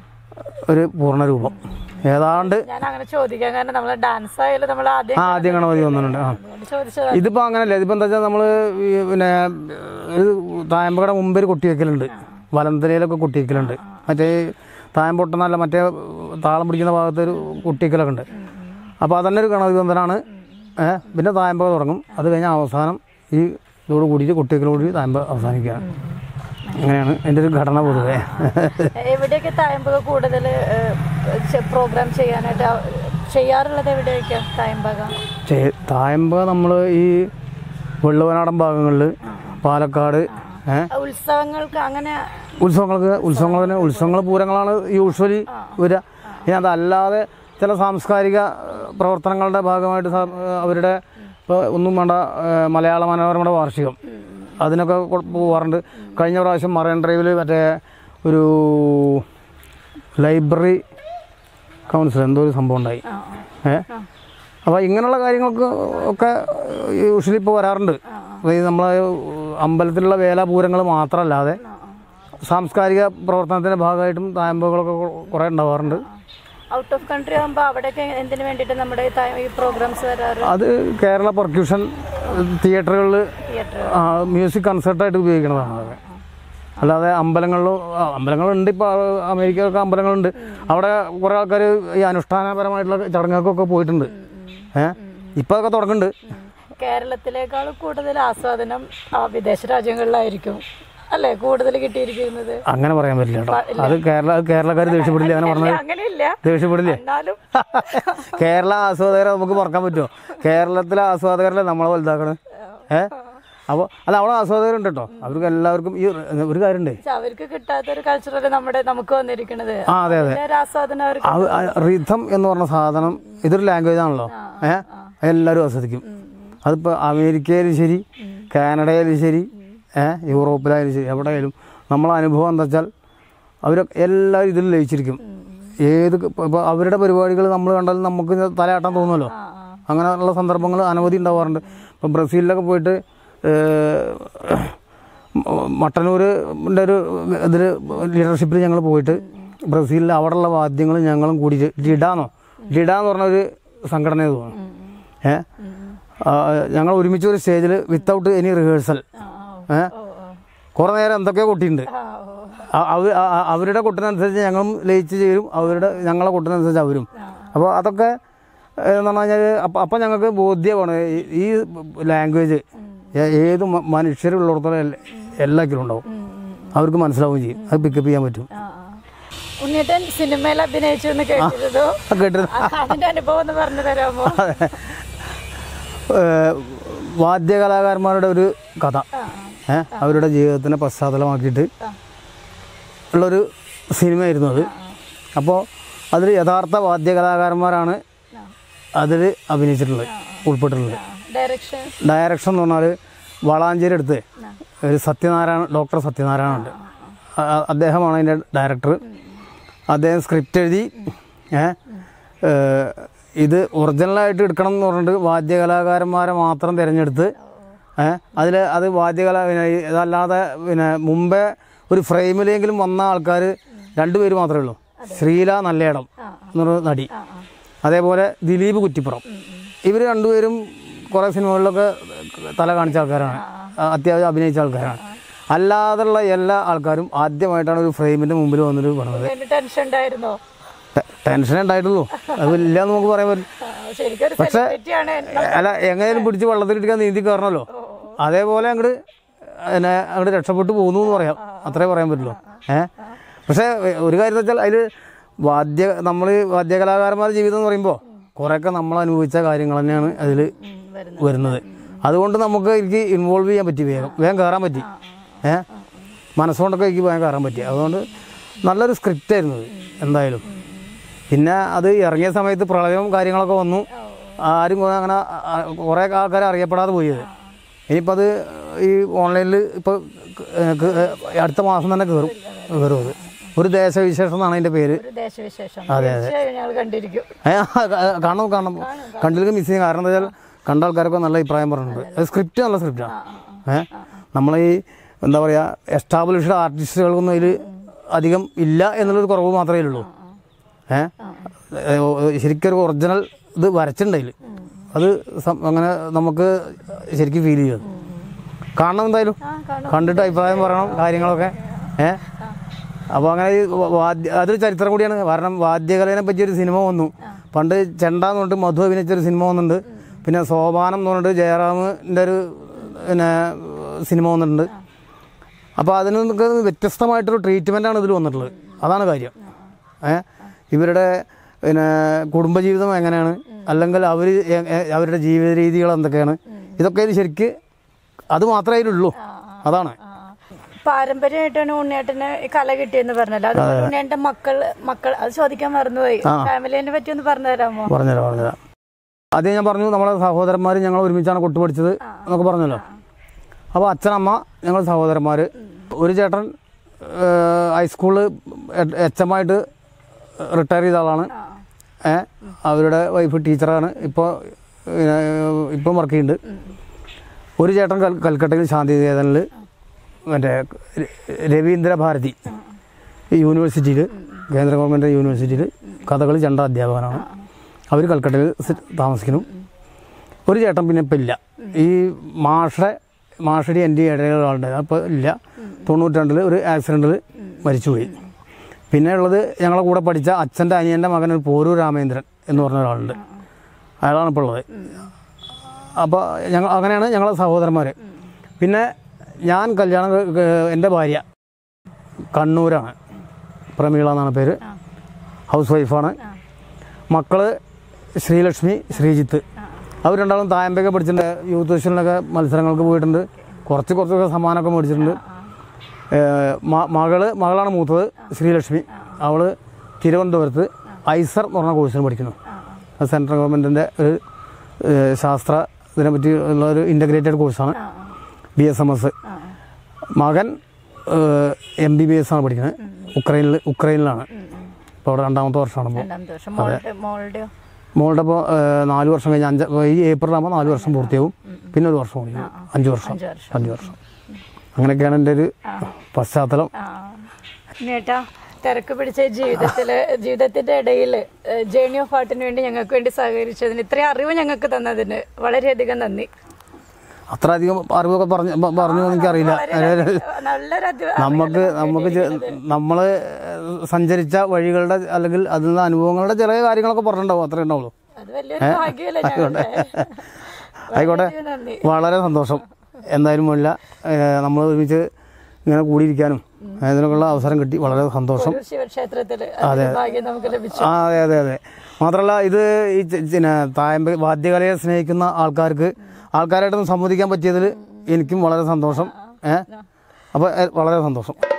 ഒരു പൂർണ്ണ രൂപം ഏതാണ്ട് ഞാൻ അങ്ങനെ ചോദിക്കാം കാരണം നമ്മളെ ഡാൻസ് ആയാലും നമ്മൾ ആദ്യം ആ ആദ്യം ഗണപതി വന്നിട്ടുണ്ട് ആ അതുകൊണ്ട് ചോദിച്ചത് ഇതിപ്പോൾ അങ്ങനല്ല ഇതിപ്പോൾ എന്താ വെച്ചാൽ നമ്മൾ പിന്നെ ഒരു തായമ്പകയുടെ മുമ്പിൽ കൊട്ടി വെക്കലുണ്ട് വലന്തലയിലൊക്കെ കൊട്ടി വെക്കലുണ്ട് മറ്റേ തായം പൊട്ടുന്നല്ല മറ്റേ താളം പിടിക്കുന്ന ഭാഗത്ത് ഒരു കുട്ടിക്കലൊക്കെ ഉണ്ട് അപ്പോൾ അതന്നെ ഒരു ഗണപതി ബന്ധനാണ് ഏഹ് പിന്നെ തായമ്പക തുടങ്ങും അത് കഴിഞ്ഞാൽ അവസാനം ഈ ഇതോട് കൂടിയിട്ട് കുട്ടികളോട് തായമ്പ അവസാനിക്കുകയാണ് അങ്ങനെയാണ് എൻ്റെ ഒരു ഘടന പൊതുവേ എവിടെയൊക്കെ തായമ്പക കൂടുതൽ പ്രോഗ്രാം ചെയ്യാനായിട്ട് ആ- ചെയ്യാറുള്ളത് എവിടെയൊക്കെയാ തായമ്പക ചെ- തായമ്പക നമ്മൾ ഈ വെള്ളുവനാടൻ ഭാഗങ്ങളിൽ പാലക്കാട് ഏഹ് ഉത്സവങ്ങൾക്ക് അങ്ങനെ ഉത്സവങ്ങൾക്ക് ഉത്സവങ്ങൾ തന്നെ ഉത്സവങ്ങൾ പൂരങ്ങളാണ് യൂഷ്വലി വരിക ഇനി അതല്ലാതെ ചില സാംസ്കാരിക ഏഹ്, പ്രവർത്തനങ്ങളുടെ ഭാഗമായിട്ട് സാ- ഏഹ്, അവരുടെ ഇപ്പോൾ ഒന്നും വേണ്ട ഏഹ്, മലയാള മനോരമയുടെ വാർഷികം അതിനൊക്കെ കൊ- പോവാറുണ്ട് കഴിഞ്ഞ പ്രാവശ്യം മറൈൻ ഡ്രൈവിൽ മറ്റേ ഒരു ലൈബ്രറി കൗൺസിൽ എന്തോ ഒരു സംഭവം ഉണ്ടായി ആ, ഏ അപ്പോൾ ഇങ്ങനെയുള്ള കാര്യങ്ങൾക്ക് ഒക്കെ യൂഷ്വലി ഇപ്പോൾ വരാറുണ്ട് അതായത് നമ്മളെ അമ്പലത്തിലുള്ള വേലാപൂരങ്ങൾ മാത്രമല്ലാതെ ആ, ആ. സാംസ്കാരിക പ്രവർത്തനത്തിൻ്റെ ഭാഗമായിട്ടും തായമ്പകളൊക്കെ കുറേ ഉണ്ടാവാറുണ്ട് ഔട്ട് ഓഫ് കൺട്രി ആകുമ്പോൾ അവിടെയൊക്കെ എന്തിനു വേണ്ടിയിട്ട് നമ്മുടെ ഈ തായ- ഈ പ്രോഗ്രാംസ് വരാറ് അത് കേരള പെർക്യൂഷൻ തിയേറ്ററുകളിൽ തിയേറ്റർ മ്യൂസിക് കൺസേർട്ടായിട്ട് ഉപയോഗിക്കുന്നതാണ് അതൊക്കെ അല്ലാതെ അമ്പലങ്ങളിലും ആ, അമ്പലങ്ങളുണ്ട് ഇപ്പോൾ അമേരിക്കയിലൊക്കെ അമ്പലങ്ങളുണ്ട് അവിടെ കുറേ ആൾക്കാർ ഈ അനുഷ്ഠാനപരമായിട്ടുള്ള ചടങ്ങുകൾക്കൊക്കെ പോയിട്ടുണ്ട് ഏഹ് ഇപ്പോൾ അതൊക്കെ തുടങ്ങുന്നുണ്ട് കേരളത്തിലേക്കാൾ കൂടുതൽ ആസ്വാദനം ആ വിദേശ രാജ്യങ്ങളിലായിരിക്കും അല്ലേ കൂടുതൽ കിട്ടിയിരിക്കുന്നത് അങ്ങനെ പറയാൻ പറ്റില്ല കേട്ടോ അത് കേരള കേരളക്കാർ ദേഷ്യപ്പെടില്ല അങ്ങനെ പറഞ്ഞത് അങ്ങനെയില്ല ദേഷ്യപ്പെടില്ലേ എന്നാലും കേരള ആസ്വാദകരെ നമുക്ക് മറക്കാൻ പറ്റുമോ കേരളത്തിലെ ആസ്വാദകരല്ലേ നമ്മളെ വലുതാക്കണത് ഏ അപ്പോൾ അല്ല അവിടെ ആസ്വാദകരുണ്ട് കേട്ടോ അവർക്ക് എല്ലാവർക്കും ഈ ഒരു കാര്യമുണ്ട് പക്ഷെ അവർക്ക് കിട്ടാത്ത ഒരു കൾച്ചറൽ നമ്മുടെ നമുക്ക് വന്നിരിക്കുന്നത് ആ അതെ അതെ അതിന്റെ ഒരു ആസ്വാദനം അവർക്ക് റിഥം എന്ന് പറഞ്ഞ സാധനം ഇതൊരു ലാംഗ്വേജ് ആണല്ലോ ഏ എല്ലാവരും ആസ്വദിക്കും അതിപ്പോൾ അമേരിക്കയിലും ശരി കാനഡയിലും ശരി ഏ യൂറോപ്പിലായാലും ശരി എവിടെയായാലും നമ്മളെ അനുഭവം എന്താ വെച്ചാൽ അവർ എല്ലാവരും ഇതിൽ ലയിച്ചിരിക്കും ഏത് ഇപ്പോൾ അവരുടെ പരിപാടികൾ നമ്മൾ കണ്ടാൽ നമുക്ക് തലയാട്ടാൻ തോന്നുമല്ലോ ആ ആ അങ്ങനെയുള്ള സന്ദർഭങ്ങൾ അനവധി ഉണ്ടാവാറുണ്ട് ഇപ്പം ബ്രസീലിലൊക്കെ പോയിട്ട് മട്ടന്നൂരിൻ്റെ ഒരു ഇതിൽ ലീഡർഷിപ്പിൽ ഞങ്ങൾ പോയിട്ട് ബ്രസീലിൽ അവിടെയുള്ള വാദ്യങ്ങൾ ഞങ്ങളും കൂടിയിട്ട് ലിഡാന്നോ ലിഡ എന്ന് പറഞ്ഞ ഒരു സംഘടന തോന്നുന്നു ഏ ആ, ഞങ്ങൾ ഒരുമിച്ച് ഒരു സ്റ്റേജിൽ വിത്തൗട്ട് എനി റിഹേഴ്സൽ ആ, ആ, ഏ ഓ, ഓ. കുറേ നേരം എന്തൊക്കെയോ കൊട്ടിയിട്ടുണ്ട് ആ, ഓ. ആ- അവ- ആ- ആ- അവരുടെ കൊട്ടിനനുസരിച്ച് ഞങ്ങളും ലയിച്ച് ചേരും അവരുടെ ഞങ്ങളെ കൊട്ടിനനുസരിച്ച് അവരും അപ്പോൾ അതൊക്കെ ഏഹ്, എന്ന് പറഞ്ഞു കഴിഞ്ഞാൽ അപ്പം അപ്പം ഞങ്ങൾക്ക് ബോധ്യമാണ് ഈ- ഈ ലാംഗ്വേജ് ഏത് മ- മനുഷ്യരുള്ളിടത്തോളം എല്ലാ- എല്ലാത്തിലും ഉണ്ടാവും ഉം, ഉം. അവർക്ക് മനസ്സിലാവുകയും ചെയ്യും അത് പിക്കപ്പ് ചെയ്യാൻ പറ്റും ആ, ആ. ഉണ്ണിയേട്ടൻ സിനിമയിൽ അഭിനയിച്ചു എന്ന് കേട്ടിരുന്നു അത് കേട്ടത് ആ, അതിന്റെ അനുഭവം ഒന്ന് പറഞ്ഞു തരാമോ ഏഹ്, വാദ്യകലാകാരന്മാരുടെ ഒരു കഥ ആ, ഏഹ്, അവരുടെ ജീവിതത്തിനെ പശ്ചാത്തലമാക്കിയിട്ട് ആ. ഉള്ളൊരു സിനിമയായിരുന്നു അത് അപ്പോൾ അതിൽ യഥാർത്ഥ വാദ്യകലാകാരന്മാരാണ് ആ, അതിൽ അഭിനയിച്ചിട്ടുള്ളത് ഉൾപ്പെട്ടിട്ടുള്ളത് ആ. ഡയറക്ഷൻ ഡയറക്ഷൻ എന്ന് പറഞ്ഞാൽ വളാഞ്ചേരി അടുത്ത് ഒരു സത്യനാരായണ ഡോക്ടർ സത്യനാരായണ ഉണ്ട് അ- അ- അദ്ദേഹമാണ് അതിൻ്റെ ഡയറക്ടർ അദ്ദേഹം സ്ക്രിപ്റ്റ് എഴുതി ഏ, ഏ, ഇത് ഒറിജിനലായിട്ട് എടുക്കണം എന്ന് പറഞ്ഞിട്ട് വാദ്യകലാകാരന്മാരെ മാത്രം തിരഞ്ഞെടുത്ത് ഏഹ് അതിൽ അത് വാദ്യകല പിന്നെ ഈ ഇതല്ലാതെ പിന്നെ മുമ്പേ ഒരു ഫ്രെയിമിലെങ്കിലും വന്ന ആൾക്കാർ രണ്ടുപേര് മാത്രമേ ഉള്ളൂ ശ്രീല നല്ലേടം എന്നൊരു നടി ആ ആ അതേപോലെ ദിലീപ് കുറ്റിപ്പുറം ഇവർ രണ്ടുപേരും കുറേ സിനിമകളിലൊക്കെ തല കാണിച്ച ആൾക്കാരാണ് ആ, അത്യാവശ്യം അഭിനയിച്ച ആൾക്കാരാണ് അല്ലാതെയുള്ള എല്ലാ ആൾക്കാരും ആദ്യമായിട്ടാണ് ഒരു ഫ്രെയിമിൻ്റെ മുമ്പിൽ വന്നിട്ട് പറഞ്ഞത് അതിന് ടെൻഷൻ ഉണ്ടായിരുന്നോ ടെൻഷനേ ഉണ്ടായിട്ടുള്ളൂ അത് ഇല്ലാന്ന് നമുക്ക് പറയാൻ പറ്റില്ല ആ, ശരിക്കും ഒരു സെലിബ്രിറ്റി ആണ് അല്ല എങ്ങനെയും പിടിച്ച് വെള്ളത്തിലിരിക്കാൻ നീന്തി കയറണമല്ലോ അതേപോലെ അങ്ങോട്ട് പിന്നെ അങ്ങോട്ട് രക്ഷപ്പെട്ടു പോകുന്നു എന്ന് പറയാം അത്രേ പറയാൻ പറ്റുള്ളൂ ഏ പക്ഷേ ഒരു കാര്യം എന്ന് വെച്ചാൽ അതിൽ വാദ്യ നമ്മൾ വാദ്യകലാകാരന്മാരുടെ ജീവിതം എന്ന് പറയുമ്പോൾ കുറേയൊക്കെ നമ്മൾ അനുഭവിച്ച കാര്യങ്ങൾ തന്നെയാണ് അതിൽ ഉം, വരുന്നത് വരുന്നത് അതുകൊണ്ട് നമുക്ക് എനിക്ക് ഇൻവോൾവ് ചെയ്യാൻ പറ്റി വേഗം വേഗം കയറാൻ പറ്റി ഏ മനസ്സുകൊണ്ടൊക്കെ എനിക്ക് വേഗം കയറാൻ പറ്റി അതുകൊണ്ട് നല്ലൊരു സ്ക്രിപ്റ്റ് ആയിരുന്നു അത് എന്തായാലും പിന്നെ അത് ഇറങ്ങിയ സമയത്ത് പ്രളയവും കാര്യങ്ങളൊക്കെ വന്നു ആരും കൊ- അങ്ങനെ ആ- കുറേ ആൾക്കാർ അറിയപ്പെടാതെ പോയി അത് ഇനിയിപ്പോൾ അത് ഈ ഓൺലൈനിൽ ഇപ്പോൾ അടുത്ത മാസം തന്നെ കയറും കയറും അത് ഒരു ദേശവിശേഷം എന്നാണ് അതിൻ്റെ പേര് ഒരു ദേശവിശേഷം തീർച്ചയായും ഞങ്ങൾ കണ്ടിരിക്കും ഏ, ആ, ക- കാണണം കാണണം കണ്ടിലേക്ക് മിസ് ചെയ്യും കാരണം എന്താ വെച്ചാൽ കണ്ട ആൾക്കാരൊക്കെ നല്ല അഭിപ്രായം പറഞ്ഞിട്ടുണ്ട് അത് സ്ക്രിപ്റ്റ് നല്ല സ്ക്രിപ്റ്റാണ് ഏഹ് നമ്മളെ ഈ എന്താ പറയുക എസ്റ്റാബ്ലിഷ്ഡ് ആർട്ടിസ്റ്റുകൾക്കൊന്നും അതിൽ അധികം ഇല്ല എന്നുള്ളൊരു കുറവ് മാത്രമേ ഉള്ളൂ ഏഹ് ശരിക്കും ഒരു ഒറിജിനൽ ഇത് വരച്ചിട്ടുണ്ട് അതിൽ അത് സം- അങ്ങനെ നമുക്ക് ശരിക്കും ഫീൽ ചെയ്യും അത്. കാണണം എന്തായാലും ആ കാണും കണ്ടിട്ട് അഭിപ്രായം പറയണം കാര്യങ്ങളൊക്കെ ഏഹ് അപ്പോൾ അങ്ങനെ ഈ വാദ്യ അതൊരു ചരിത്രം കൂടിയാണ് കാരണം വാദ്യകലയെ പറ്റി ഒരു സിനിമ വന്നു പണ്ട് ചെണ്ട എന്ന് പറഞ്ഞിട്ട് മധു അഭിനയിച്ചൊരു സിനിമ വന്നിട്ടുണ്ട് പിന്നെ സോപാനം എന്ന് പറഞ്ഞിട്ട് ജയറാമിൻ്റെ ഒരു പിന്നെ സിനിമ വന്നിട്ടുണ്ട് അപ്പോൾ അതിന് നമുക്ക് വ്യത്യസ്തമായിട്ടൊരു ട്രീറ്റ്മെൻറ്റാണ് ഇതിൽ വന്നിട്ടുള്ളത് അതാണ് കാര്യം ഏ ഇവരുടെ പിന്നെ കുടുംബജീവിതം എങ്ങനെയാണ് അല്ലെങ്കിൽ അവർ അവരുടെ ജീവിത രീതികൾ എന്തൊക്കെയാണ് ഇതൊക്കെ ഇത് ശരിക്ക് അത് മാത്രമേ ഇതിലുള്ളൂ അതാണ് പാരമ്പര്യമായിട്ടാണ് ഉണ്ണിയേട്ടന് ഈ കല കിട്ടിയെന്ന് പറഞ്ഞല്ലോ അത് ഉണ്ണിയേട്ടൻ മക്കൾ മക്കൾ അത് ചോദിക്കാൻ മറന്നുപോയി ഫാമിലിനെ പറ്റി ഒന്ന് പറഞ്ഞു തരാമോ പറഞ്ഞുതരാം പറഞ്ഞുതരാം ആദ്യം ഞാൻ പറഞ്ഞു നമ്മളെ സഹോദരന്മാർ ഞങ്ങൾ ഒരുമിച്ചാണ് കൊട്ടു പഠിച്ചത് എന്നൊക്കെ പറഞ്ഞല്ലോ അപ്പോൾ അച്ഛനമ്മ ഞങ്ങൾ സഹോദരന്മാർ ഒരു ചേട്ടൻ ഏഹ്, ഹൈസ്കൂളിൽ എച്ച് എം ആയിട്ട് റിട്ടയർ ചെയ്ത ആളാണ് ഏ അവരുടെ വൈഫ് ടീച്ചറാണ് ഇപ്പോൾ ഇപ്പം വർക്ക് ചെയ്യുന്നുണ്ട് ഒരു ചേട്ടൻ കൽ കൽക്കട്ടയിൽ ശാന്തിനികേതനിൽ മറ്റേ ര- രവീന്ദ്ര ഭാരതി യൂണിവേഴ്സിറ്റിയിൽ കേന്ദ്ര ഗവൺമെൻറ് യൂണിവേഴ്സിറ്റിയിൽ കഥകളി ചണ്ട അധ്യാപകനാണ് അവർ കൽക്കട്ടയിൽ സി- താമസിക്കുന്നു ഒരു ചേട്ടൻ പിന്നെ ഇപ്പം ഇല്ല ഈ മാഷെ മാഷടി എൻ്റെ ഇടയിലുള്ള ആളുണ്ട് അപ്പോൾ ഇല്ല തൊണ്ണൂറ്റി ഒരു ആക്സിഡൻറ്റിൽ മരിച്ചുപോയി പിന്നെ ഉള്ളത് ഞങ്ങളെ കൂടെ പഠിച്ച അച്ഛൻ്റെ അനിയൻ്റെ മകൻ ഒരു പോരൂർ രാമേന്ദ്രൻ എന്ന് പറഞ്ഞ ഒരാളുണ്ട് അയാളാണ് ഇപ്പോൾ ഉള്ളത് അപ്പോൾ ഞങ്ങൾ അങ്ങനെയാണ് ഞങ്ങളെ സഹോദരന്മാർ പിന്നെ ഞാൻ കല്യാണം ക- ക- എൻ്റെ ഭാര്യ കണ്ണൂരാണ് പ്രമീള എന്നാണ് പേര് ഹൗസ് വൈഫാണ് മക്കള് ശ്രീലക്ഷ്മി ശ്രീജിത്ത് അവർ രണ്ടാളും തായമ്പൊക്കെ പഠിച്ചിട്ടുണ്ട് യൂത്ത് ഫെസ്റ്റിവലിനൊക്കെ മത്സരങ്ങൾക്ക് പോയിട്ടുണ്ട് കുറച്ച് കുറച്ചൊക്കെ സമ്മാനമൊക്കെ മേടിച്ചിട്ടുണ്ട് ഏഹ് മ- മകള് മകളാണ് മൂത്തത് ശ്രീലക്ഷ്മി അവള് തിരുവനന്തപുരത്ത് ഐസർ എന്ന് പറഞ്ഞ കോഴ്സിന് പഠിക്കുന്നു അത് സെൻട്രൽ ഗവൺമെൻറ്റിൻ്റെ ഒരു ഏഹ് ശാസ്ത്ര ഇതിനെപ്പറ്റി ഉള്ള ഒരു ഇൻ്റഗ്രേറ്റഡ് കോഴ്സാണ് ബി എസ് എം എസ് മകൻ എം ബി ബി എസ് ആണ് പഠിക്കുന്നത് ഉക്രൈനിൽ ഉക്രൈനിലാണ് ഇപ്പോൾ അവിടെ രണ്ടാമത്തെ വർഷമാണ് ഇപ്പോൾ രണ്ടാമത്തെ വർഷം മോളുടെ മോളുടെയോ മോളുടെ ഇപ്പോൾ നാല് വർഷം കഴിഞ്ഞ് അഞ്ച് ഈ ഏപ്രിൽ ആകുമ്പോൾ നാല് വർഷം പൂർത്തിയാവും പിന്നെ ഒരു വർഷം കൂടി അഞ്ച് വർഷം അഞ്ച് വർഷം അഞ്ച് വർഷം അങ്ങനെയൊക്കെയാണ് എൻ്റെ ഒരു പശ്ചാത്തലം ആ നേട്ടാ തിരക്ക് പിടിച്ച ജീവിതത്തില് ജീവിതത്തിന്റെ ഇടയിൽ ജേണി ഓഫ് ആർട്ടിന് വേണ്ടി ഞങ്ങൾക്ക് വേണ്ടി സഹകരിച്ചതിന് ഇത്രയും അറിവ് ഞങ്ങൾക്ക് തന്നതിന് വളരെയധികം നന്ദി അത്ര അധികം അറിവൊക്കെ പറഞ്ഞു പ- പറഞ്ഞു എന്ന് എനിക്കറിയില്ല നല്ലൊരു അധ്യ- നമുക്ക് നമുക്ക് നമ്മൾ സഞ്ചരിച്ച വഴികളുടെ അല്ലെങ്കിൽ അതിൽ നിന്ന് അനുഭവങ്ങളുടെ ചെറിയ കാര്യങ്ങളൊക്കെ പറഞ്ഞിട്ടുണ്ടാവും അത്രേ ഉണ്ടാവുള്ളൂ അത് വലിയൊരു ഭാഗ്യമല്ലേ ഞങ്ങളുടെ ആയിക്കോട്ടെ വളരെയധികം നന്ദി വളരെ സന്തോഷം എന്തായാലും ഇല്ല നമ്മൾ ഒരുമിച്ച് ഇങ്ങനെ കൂടിയിരിക്കാനും ഇതിനൊക്കെയുള്ള അവസരം കിട്ടി വളരെ സന്തോഷം ഒരു ശിവക്ഷേത്രത്തില് അതിന്റെ ഭാഗ്യം നമുക്ക് ലഭിച്ചു ആ അതെ അതെ അതെ മാത്രമല്ല ഇത് ഈ ചെ- പിന്നെ തായമ്പ വാദ്യകലയെ സ്നേഹിക്കുന്ന ആൾക്കാർക്ക് ആൾക്കാരായിട്ടൊന്ന് സംവദിക്കാൻ പറ്റിയതിൽ എനിക്കും വളരെ സന്തോഷം ഏഹ് അപ്പോൾ വളരെ സന്തോഷം